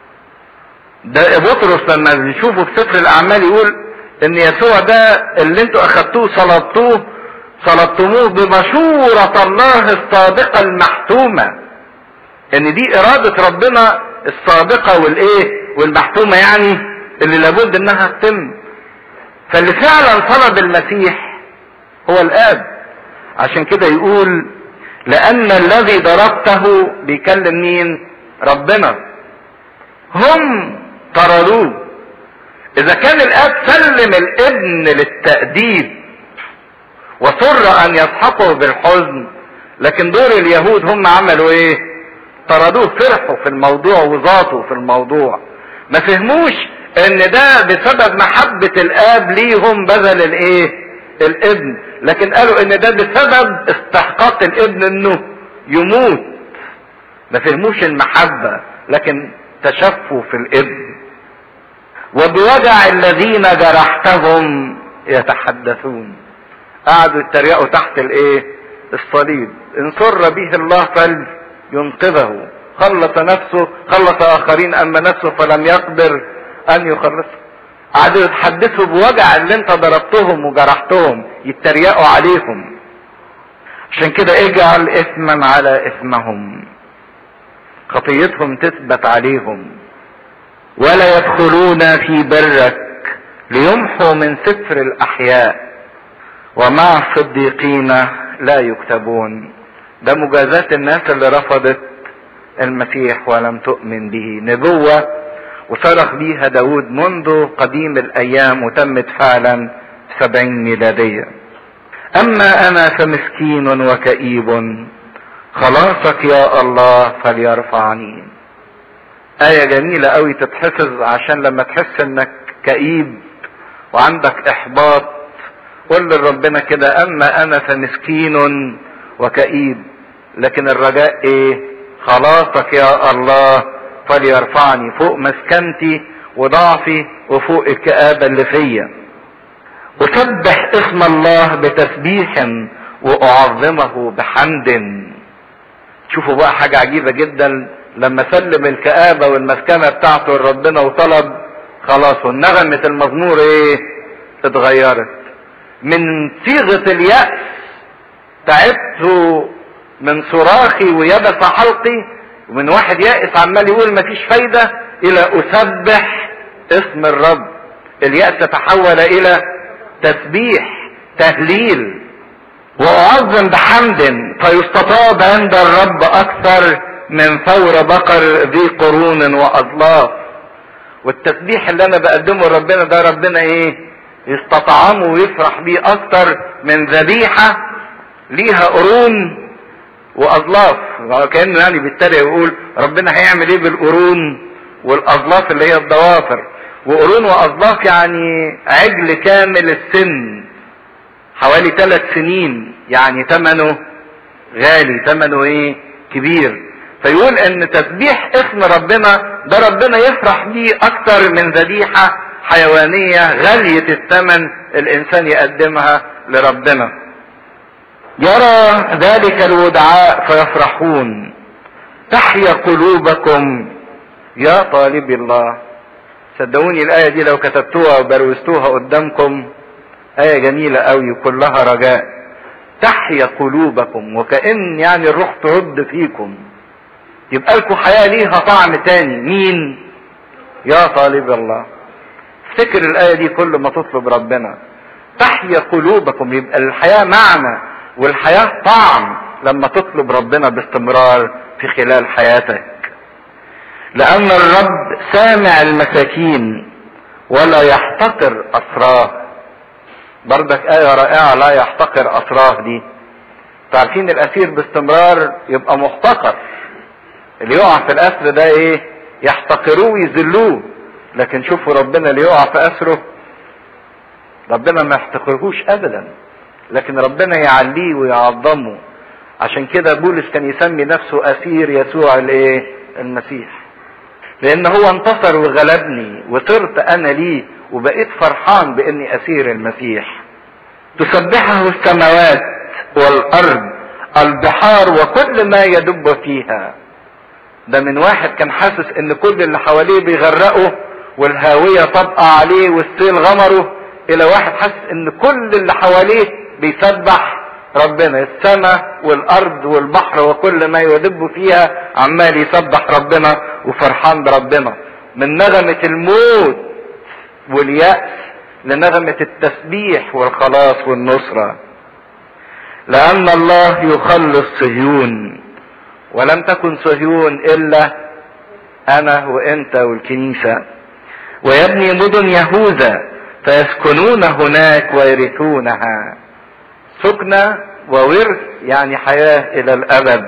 ده بطرس لما بنشوفه في سفر الاعمال يقول ان يسوع ده اللي انتوا اخدتوه صلبتوه صلبتموه بمشورة الله الصادقة المحتومة ان دي ارادة ربنا الصادقة والايه والمحتومة يعني اللي لابد انها تتم فاللي فعلا طلب المسيح هو الاب عشان كده يقول لان الذي ضربته بيكلم مين ربنا هم طردوه اذا كان الاب سلم الابن للتأديب وسر ان يسحقه بالحزن لكن دور اليهود هم عملوا ايه طردوه فرحوا في الموضوع وذاطوا في الموضوع ما فهموش ان ده بسبب محبة الاب ليهم بذل الايه الابن لكن قالوا ان ده بسبب استحقاق الابن انه يموت ما فهموش المحبة لكن تشفوا في الابن وبوجع الذين جرحتهم يتحدثون قعدوا يتريقوا تحت الايه الصليب ان سر به الله فلينقذه خلص نفسه خلص اخرين اما نفسه فلم يقدر ان يخلصه قعدوا يتحدثوا بوجع اللي انت ضربتهم وجرحتهم يتريقوا عليهم عشان كده اجعل اثما على اثمهم خطيتهم تثبت عليهم ولا يدخلون في برك ليمحوا من سفر الاحياء ومع الصديقين لا يكتبون ده مجازاة الناس اللي رفضت المسيح ولم تؤمن به نبوة وصرخ بيها داود منذ قديم الايام وتمت فعلا سبعين ميلادية اما انا فمسكين وكئيب خلاصك يا الله فليرفعني آية جميلة قوي تتحفظ عشان لما تحس انك كئيب وعندك احباط قل لربنا كده اما انا فمسكين وكئيب لكن الرجاء ايه خلاصك يا الله فليرفعني فوق مسكنتي وضعفي وفوق الكآبة اللي فيا اسبح اسم الله بتسبيح واعظمه بحمد شوفوا بقى حاجة عجيبة جدا لما سلم الكآبة والمسكنة بتاعته لربنا وطلب خلاص والنغمة المزمور ايه اتغيرت من صيغة اليأس تعبت من صراخي ويبس حلقي ومن واحد يائس عمال يقول مفيش فايدة الى اسبح اسم الرب اليأس تحول الى تسبيح تهليل واعظم بحمد فيستطاب عند الرب اكثر من ثور بقر ذي قرون واضلاف والتسبيح اللي انا بقدمه لربنا ده ربنا ايه يستطعمه ويفرح بيه اكتر من ذبيحة ليها قرون واضلاف كانه يعني بيتريق يقول ربنا هيعمل ايه بالقرون والاضلاف اللي هي الضوافر وقرون واضلاف يعني عجل كامل السن حوالي ثلاث سنين يعني ثمنه غالي ثمنه ايه كبير فيقول ان تسبيح اسم ربنا ده ربنا يفرح بيه اكتر من ذبيحة حيوانية غالية الثمن الانسان يقدمها لربنا يرى ذلك الودعاء فيفرحون تحيا قلوبكم يا طالب الله صدقوني الآية دي لو كتبتوها وبروزتوها قدامكم آية جميلة قوي كلها رجاء تحيا قلوبكم وكأن يعني الروح ترد فيكم يبقى لكم حياة ليها طعم تاني مين يا طالب الله افتكر الآية دي كل ما تطلب ربنا تحيا قلوبكم يبقى الحياة معنى والحياة طعم لما تطلب ربنا باستمرار في خلال حياتك لأن الرب سامع المساكين ولا يحتقر أسراه بردك آية رائعة لا يحتقر أسراه دي تعرفين الأسير باستمرار يبقى محتقر اللي يقع في الأسر ده إيه يحتقروه ويذلوه لكن شوفوا ربنا اللي يقع في أسره ربنا ما يحتقرهوش أبدا لكن ربنا يعليه ويعظمه عشان كده بولس كان يسمي نفسه أسير يسوع الإيه المسيح لان هو انتصر وغلبني وصرت انا ليه وبقيت فرحان باني اسير المسيح تسبحه السماوات والارض البحار وكل ما يدب فيها ده من واحد كان حاسس ان كل اللي حواليه بيغرقوا والهاويه طبقه عليه والسيل غمره الى واحد حاسس ان كل اللي حواليه بيسبح ربنا السماء والارض والبحر وكل ما يدب فيها عمال يسبح ربنا وفرحان بربنا من نغمة الموت واليأس لنغمة التسبيح والخلاص والنصرة لأن الله يخلص صهيون ولم تكن صهيون إلا أنا وأنت والكنيسة ويبني مدن يهوذا فيسكنون هناك ويرثونها سكنة وورث يعني حياة إلى الأبد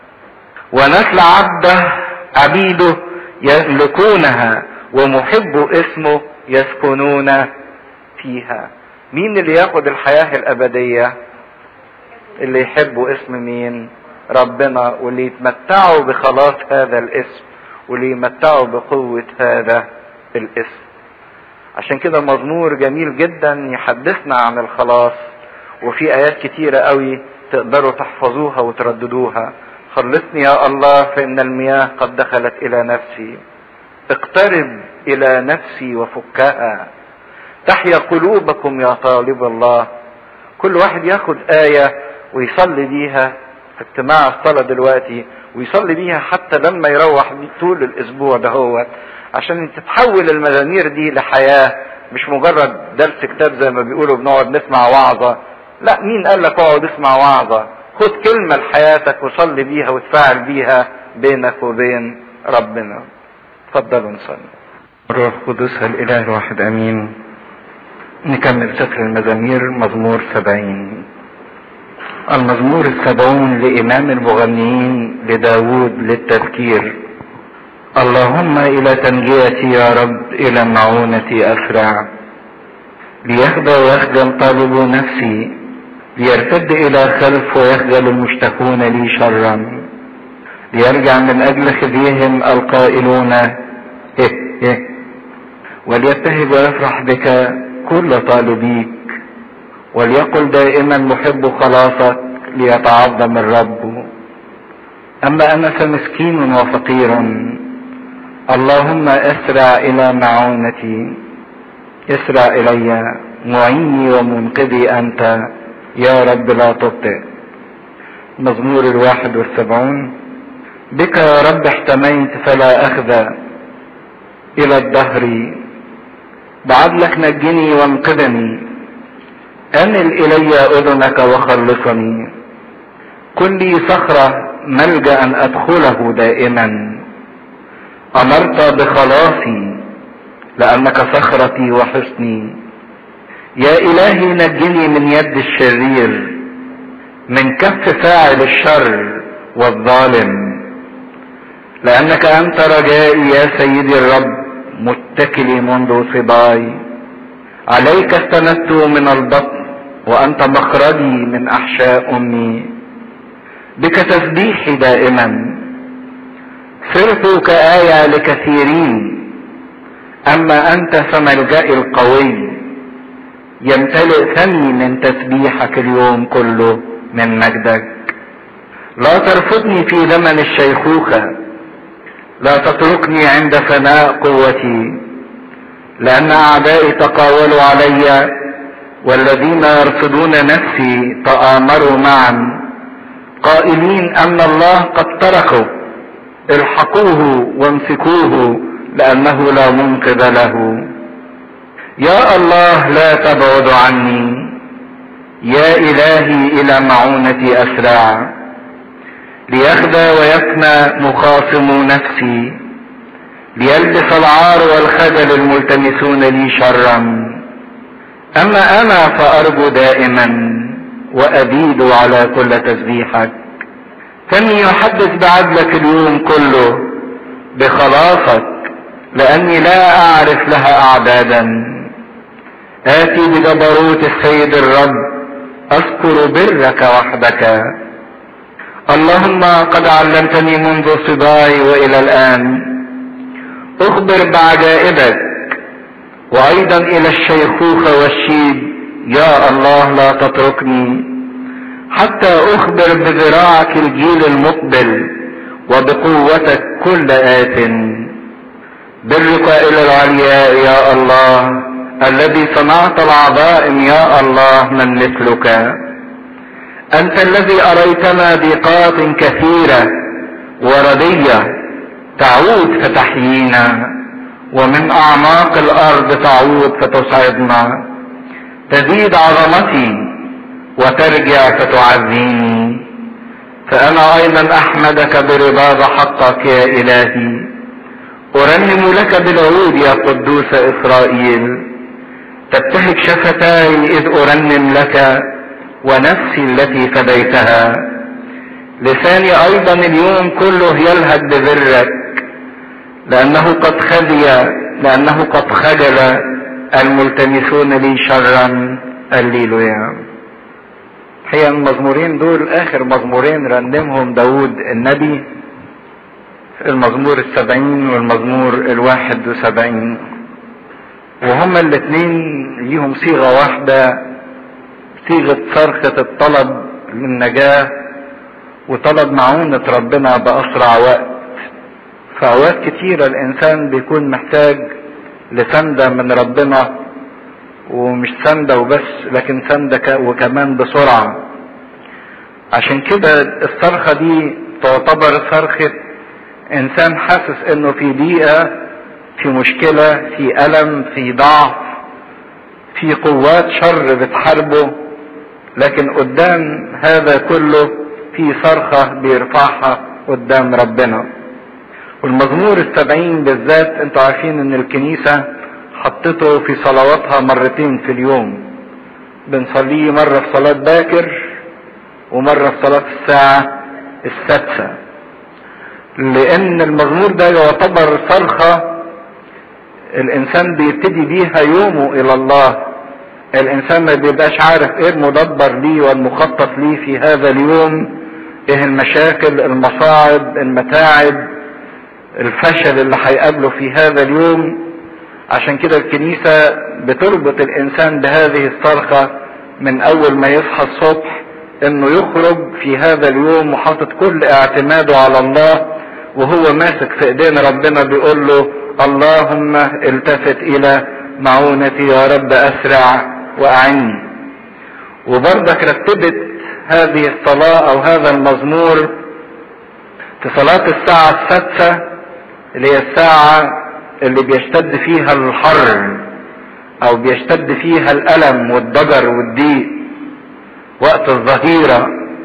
ونسل عبده عبيده يملكونها ومحب اسمه يسكنون فيها مين اللي ياخد الحياة الأبدية اللي يحبوا اسم مين ربنا واللي يتمتعوا بخلاص هذا الاسم واللي يمتعوا بقوة هذا الاسم عشان كده مزمور جميل جدا يحدثنا عن الخلاص وفي ايات كتيرة قوي تقدروا تحفظوها وترددوها خلصني يا الله فان المياه قد دخلت الى نفسي اقترب الى نفسي وفكها تحيا قلوبكم يا طالب الله كل واحد ياخد آية ويصلي بيها في اجتماع الصلاة دلوقتي ويصلي بيها حتى لما يروح طول الاسبوع دهوت عشان تتحول المزامير دي لحياة مش مجرد درس كتاب زي ما بيقولوا بنقعد نسمع وعظة لا مين قال لك اقعد اسمع وعظة خد كلمة لحياتك وصلي بيها وتفاعل بيها بينك وبين ربنا اتفضلوا نصلي الروح القدس الاله الواحد امين نكمل سفر المزامير مزمور سبعين المزمور السبعون لإمام المغنيين لداود للتذكير اللهم إلى تنجيتي يا رب إلى معونتي أسرع ليخدع ويخجل طالب نفسي ليرتد إلى خلف ويخجل المشتكون لي شرا ليرجع من أجل خزيهم القائلون إه إه وليبتهج ويفرح بك كل طالبيك وليقل دائما محب خلاصك ليتعظم الرب أما أنا فمسكين وفقير اللهم اسرع إلى معونتي اسرع إلي معيني ومنقذي أنت يا رب لا تبطئ مزمور الواحد والسبعون بك يا رب احتميت فلا أخذ إلى الدهر بعدلك نجني وانقذني أمل إلي أذنك وخلصني كن لي صخرة ملجأ أدخله دائما أمرت بخلاصي لأنك صخرتي وحصني يا إلهي نجني من يد الشرير من كف فاعل الشر والظالم لأنك أنت رجائي يا سيدي الرب متكلي منذ صباي عليك استندت من البطن وأنت مخرجي من أحشاء أمي بك تسبيحي دائما صرت كآية لكثيرين أما أنت فملجئي القوي يمتلئ فمي من تسبيحك اليوم كله من مجدك لا ترفضني في زمن الشيخوخة لا تتركني عند فناء قوتي لأن أعدائي تقاولوا علي والذين يرصدون نفسي تآمروا معا قائلين أن الله قد تركه الحقوه وامسكوه لأنه لا منقذ له يا الله لا تبعد عني يا إلهي إلى معونتي أسرع ليخدى ويفنى مخاصم نفسي ليلبس العار والخجل الملتمسون لي شرا أما أنا فأرجو دائما وأبيد على كل تسبيحك فاني يحدث بعدلك اليوم كله بخلاصك لاني لا اعرف لها اعدادا اتي بجبروت السيد الرب اذكر برك وحدك اللهم قد علمتني منذ صباي والى الان اخبر بعجائبك وايضا الى الشيخوخة والشيب يا الله لا تتركني حتى اخبر بذراعك الجيل المقبل وبقوتك كل آت برك الى العلياء يا الله الذي صنعت العظائم يا الله من مثلك انت الذي اريتنا ضيقات كثيرة وردية تعود فتحيينا ومن اعماق الارض تعود فتصعدنا تزيد عظمتي وترجع فتعزيني فانا ايضا احمدك برباط حقك يا الهي ارنم لك بالعود يا قدوس اسرائيل تبتهج شفتاي اذ ارنم لك ونفسي التي فديتها لساني ايضا اليوم كله يلهج ببرك لانه قد خزي لانه قد خجل الملتمسون لي شرا الليلويا هي المزمورين دول اخر مزمورين رنمهم داود النبي المزمور السبعين والمزمور الواحد وسبعين وهما الاثنين ليهم صيغة واحدة صيغة صرخة الطلب للنجاة وطلب معونة ربنا بأسرع وقت في أوقات كتيرة الإنسان بيكون محتاج لسندة من ربنا ومش سندة وبس لكن سندة وكمان بسرعة عشان كده الصرخة دي تعتبر صرخة إنسان حاسس إنه في ضيقة في مشكلة في ألم في ضعف في قوات شر بتحاربه لكن قدام هذا كله في صرخة بيرفعها قدام ربنا والمزمور السبعين بالذات انتوا عارفين ان الكنيسة حطته في صلواتها مرتين في اليوم بنصليه مرة في صلاة باكر ومرة في صلاة الساعة السادسة لان المزمور ده يعتبر صرخة الانسان بيبتدي بيها يومه الى الله الانسان ما بيبقاش عارف ايه المدبر ليه والمخطط ليه في هذا اليوم ايه المشاكل المصاعب المتاعب الفشل اللي هيقابله في هذا اليوم عشان كده الكنيسة بتربط الانسان بهذه الصرخة من اول ما يصحى الصبح انه يخرج في هذا اليوم وحاطط كل اعتماده على الله وهو ماسك في ايدين ربنا بيقول له اللهم التفت الى معونتي يا رب اسرع واعني وبرضك رتبت هذه الصلاة او هذا المزمور في صلاة الساعة السادسة اللي هي الساعة اللي بيشتد فيها الحر او بيشتد فيها الالم والضجر والضيق وقت الظهيرة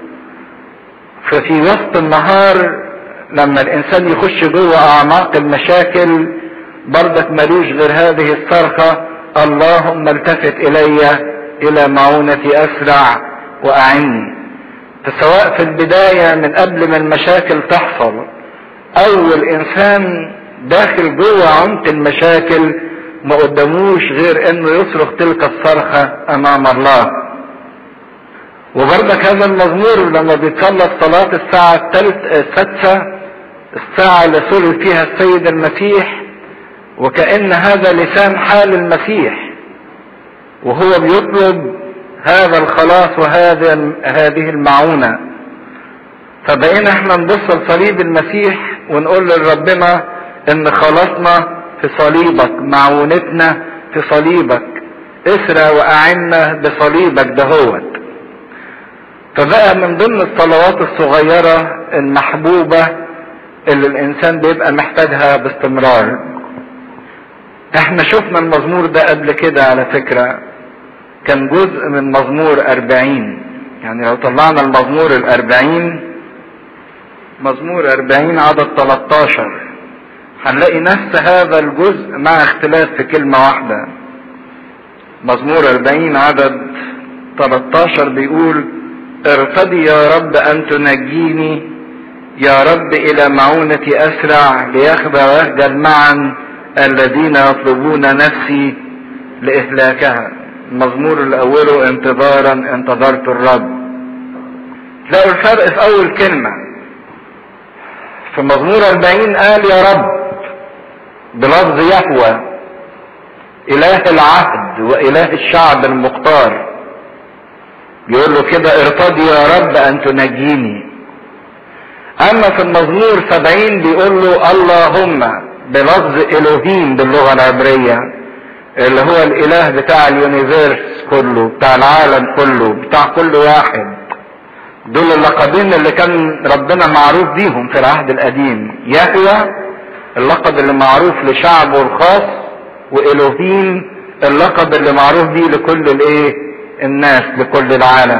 ففي وسط النهار لما الانسان يخش جوه اعماق المشاكل برضك ملوش غير هذه الصرخة اللهم التفت الي الى معونتي اسرع واعني فسواء في البداية من قبل ما المشاكل تحصل او الانسان داخل جوه عمق المشاكل ما قدموش غير انه يصرخ تلك الصرخة امام الله وبرضك هذا المزمور لما بيتصلى صلاة الساعة الثالث السادسة الساعة اللي صلب فيها السيد المسيح وكأن هذا لسان حال المسيح وهو بيطلب هذا الخلاص وهذا هذه المعونة فبقينا احنا نبص لصليب المسيح ونقول لربنا ان خلاصنا في صليبك معونتنا في صليبك اسرى واعنا بصليبك دهوت فبقى من ضمن الصلوات الصغيرة المحبوبة اللي الانسان بيبقى محتاجها باستمرار احنا شفنا المزمور ده قبل كده على فكرة كان جزء من مزمور اربعين يعني لو طلعنا المزمور الاربعين مزمور اربعين عدد 13 هنلاقي نفس هذا الجزء مع اختلاف في كلمة واحدة مزمور اربعين عدد 13 بيقول ارتضي يا رب ان تنجيني يا رب الى معونتي اسرع ليخبى ويخجل معا الذين يطلبون نفسي لاهلاكها المزمور الاول انتظارا انتظرت الرب تلاقوا الفرق في اول كلمة في مزمور 40 قال يا رب بلفظ يهوى اله العهد واله الشعب المختار بيقول له كده ارتضي يا رب ان تنجيني اما في المزمور سبعين بيقول له اللهم بلفظ الوهيم باللغة العبرية اللي هو الاله بتاع اليونيفيرس كله بتاع العالم كله بتاع كل واحد دول اللقبين اللي كان ربنا معروف بيهم في العهد القديم يهوى اللقب اللي معروف لشعبه الخاص والوهيم اللقب اللي معروف بيه لكل الايه الناس لكل العالم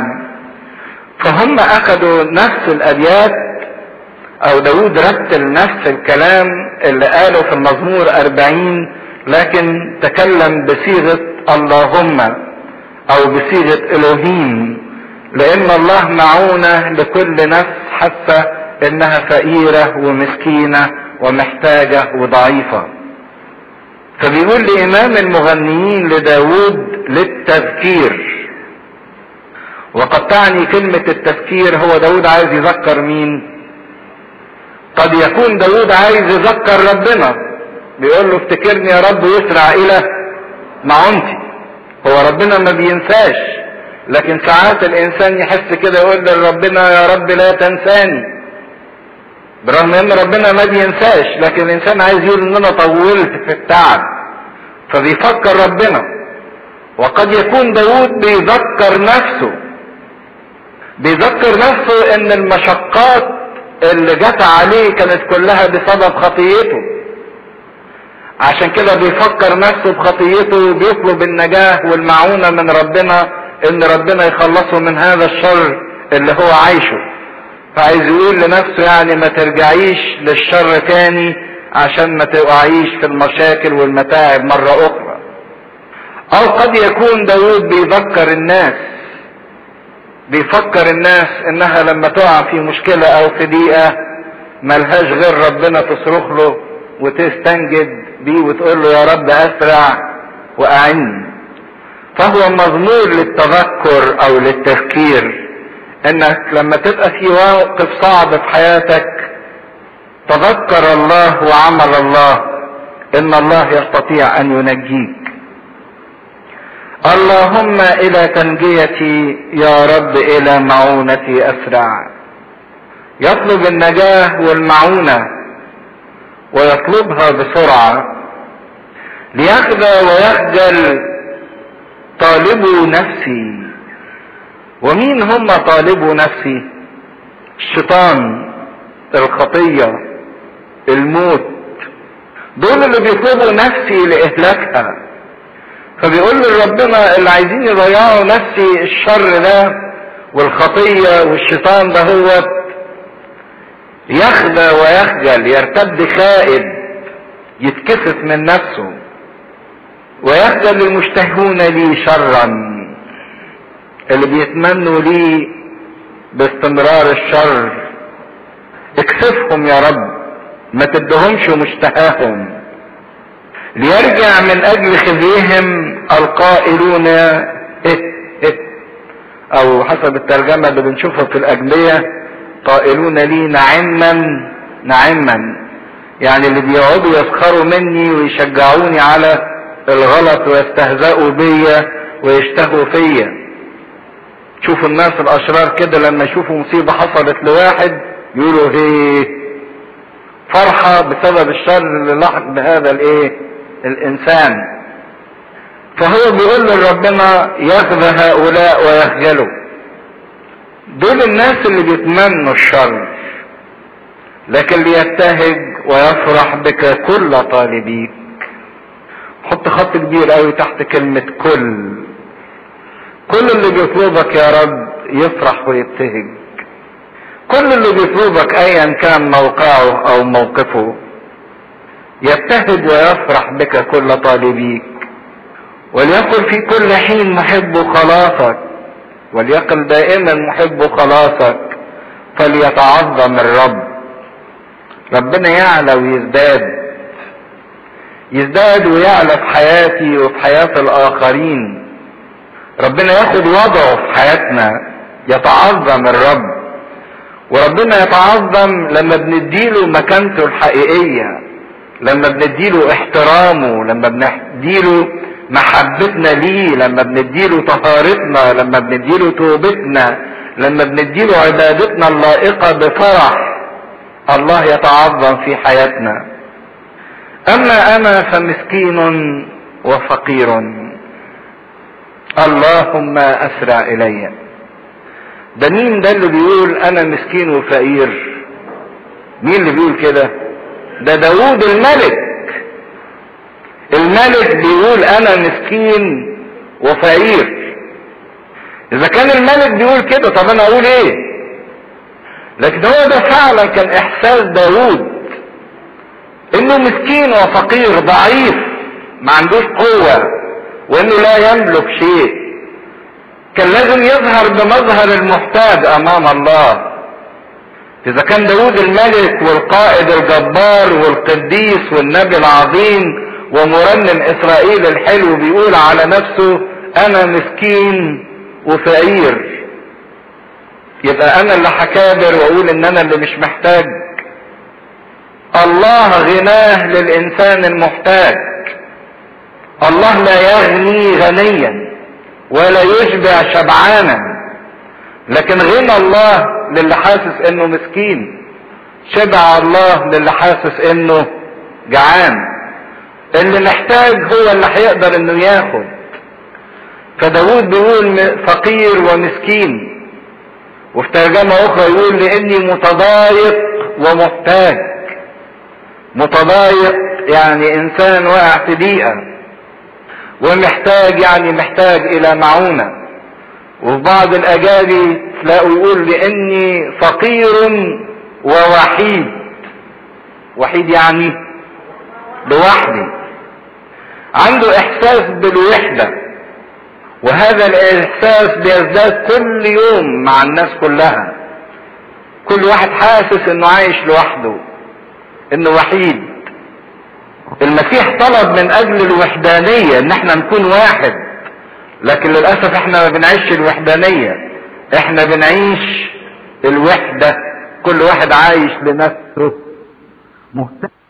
فهم اخذوا نفس الابيات او داود رتل نفس الكلام اللي قاله في المزمور أربعين لكن تكلم بصيغة اللهم او بصيغة الوهيم لان الله معونة لكل نفس حتى انها فقيرة ومسكينة ومحتاجة وضعيفة فبيقول لامام المغنيين لداود للتذكير وقد تعني كلمة التذكير هو داود عايز يذكر مين قد يكون داود عايز يذكر ربنا بيقول له افتكرني يا رب ويسرع الى معونتي هو ربنا ما بينساش لكن ساعات الانسان يحس كده يقول لربنا يا رب لا تنساني برغم ان ربنا ما بينساش لكن الانسان عايز يقول ان انا طولت في التعب فبيفكر ربنا وقد يكون داود بيذكر نفسه بيذكر نفسه ان المشقات اللي جت عليه كانت كلها بسبب خطيته عشان كده بيفكر نفسه بخطيته وبيطلب النجاة والمعونة من ربنا ان ربنا يخلصه من هذا الشر اللي هو عايشه فعايز يقول لنفسه يعني ما ترجعيش للشر تاني عشان ما تقعيش في المشاكل والمتاعب مرة اخرى او قد يكون داود بيذكر الناس بيفكر الناس انها لما تقع في مشكلة او في ضيقة ملهاش غير ربنا تصرخ له وتستنجد بيه وتقول له يا رب اسرع واعني فهو مضمور للتذكر او للتفكير انك لما تبقى في موقف صعب في حياتك تذكر الله وعمل الله ان الله يستطيع ان ينجيك اللهم الى تنجيتي يا رب الى معونتي اسرع يطلب النجاه والمعونه ويطلبها بسرعه ليخدى ويخجل طالبوا نفسي ومين هم طالبوا نفسي الشيطان الخطيه الموت دول اللي بيطلبوا نفسي لاهلاكها فبيقول لربنا اللي عايزين يضيعوا نفسي الشر ده والخطية والشيطان ده هو يخدى ويخجل يرتد خائب يتكسف من نفسه ويخجل المشتهون لي شرا اللي بيتمنوا لي باستمرار الشر اكسفهم يا رب ما تدهمش مشتهاهم ليرجع من اجل خزيهم القائلون إه إه او حسب الترجمة اللي بنشوفها في الاجلية قائلون لي نعما نعما يعني اللي بيقعدوا يسخروا مني ويشجعوني على الغلط ويستهزئوا بيا ويشتهوا فيا شوفوا الناس الاشرار كده لما يشوفوا مصيبة حصلت لواحد يقولوا هي فرحة بسبب الشر اللي لحق بهذا الايه الانسان فهو بيقول لربنا يخذ هؤلاء ويخجلوا دول الناس اللي بيتمنوا الشر لكن ليبتهج ويفرح بك كل طالبيك حط خط كبير قوي تحت كلمة كل كل اللي بيطلبك يا رب يفرح ويبتهج كل اللي بيطلبك ايا كان موقعه او موقفه يبتهج ويفرح بك كل طالبيك وليقل في كل حين محب خلاصك وليقل دائما محب خلاصك فليتعظم الرب ربنا يعلى ويزداد يزداد ويعلى في حياتي وفي حياة الآخرين ربنا ياخد وضعه في حياتنا يتعظم الرب وربنا يتعظم لما بنديله مكانته الحقيقية لما بنديله احترامه لما بنديله محبتنا ليه لما بنديله طهارتنا لما بنديله توبتنا لما بنديله عبادتنا اللائقة بفرح الله يتعظم في حياتنا اما انا فمسكين وفقير اللهم اسرع الي ده مين ده اللي بيقول انا مسكين وفقير مين اللي بيقول كده ده داود الملك الملك بيقول انا مسكين وفقير اذا كان الملك بيقول كده طب انا اقول ايه لكن هو ده فعلا كان احساس داود انه مسكين وفقير ضعيف ما عندوش قوة وانه لا يملك شيء كان لازم يظهر بمظهر المحتاج امام الله اذا كان داود الملك والقائد الجبار والقديس والنبي العظيم ومرنم اسرائيل الحلو بيقول على نفسه انا مسكين وفقير يبقى انا اللي هكابر واقول ان انا اللي مش محتاج الله غناه للانسان المحتاج الله لا يغني غنيا ولا يشبع شبعانا لكن غنى الله للي حاسس انه مسكين شبع الله للي حاسس انه جعان اللي محتاج هو اللي هيقدر انه ياخد فداود بيقول فقير ومسكين وفي ترجمة اخرى يقول لاني متضايق ومحتاج متضايق يعني انسان واقع في ضيقة ومحتاج يعني محتاج الى معونة وفي بعض الاجابي تلاقوا يقول لاني فقير ووحيد وحيد يعني لوحدي عنده احساس بالوحدة وهذا الاحساس بيزداد كل يوم مع الناس كلها كل واحد حاسس انه عايش لوحده انه وحيد المسيح طلب من اجل الوحدانية ان احنا نكون واحد لكن للاسف احنا ما بنعيش الوحدانية احنا بنعيش الوحدة كل واحد عايش لنفسه مهتم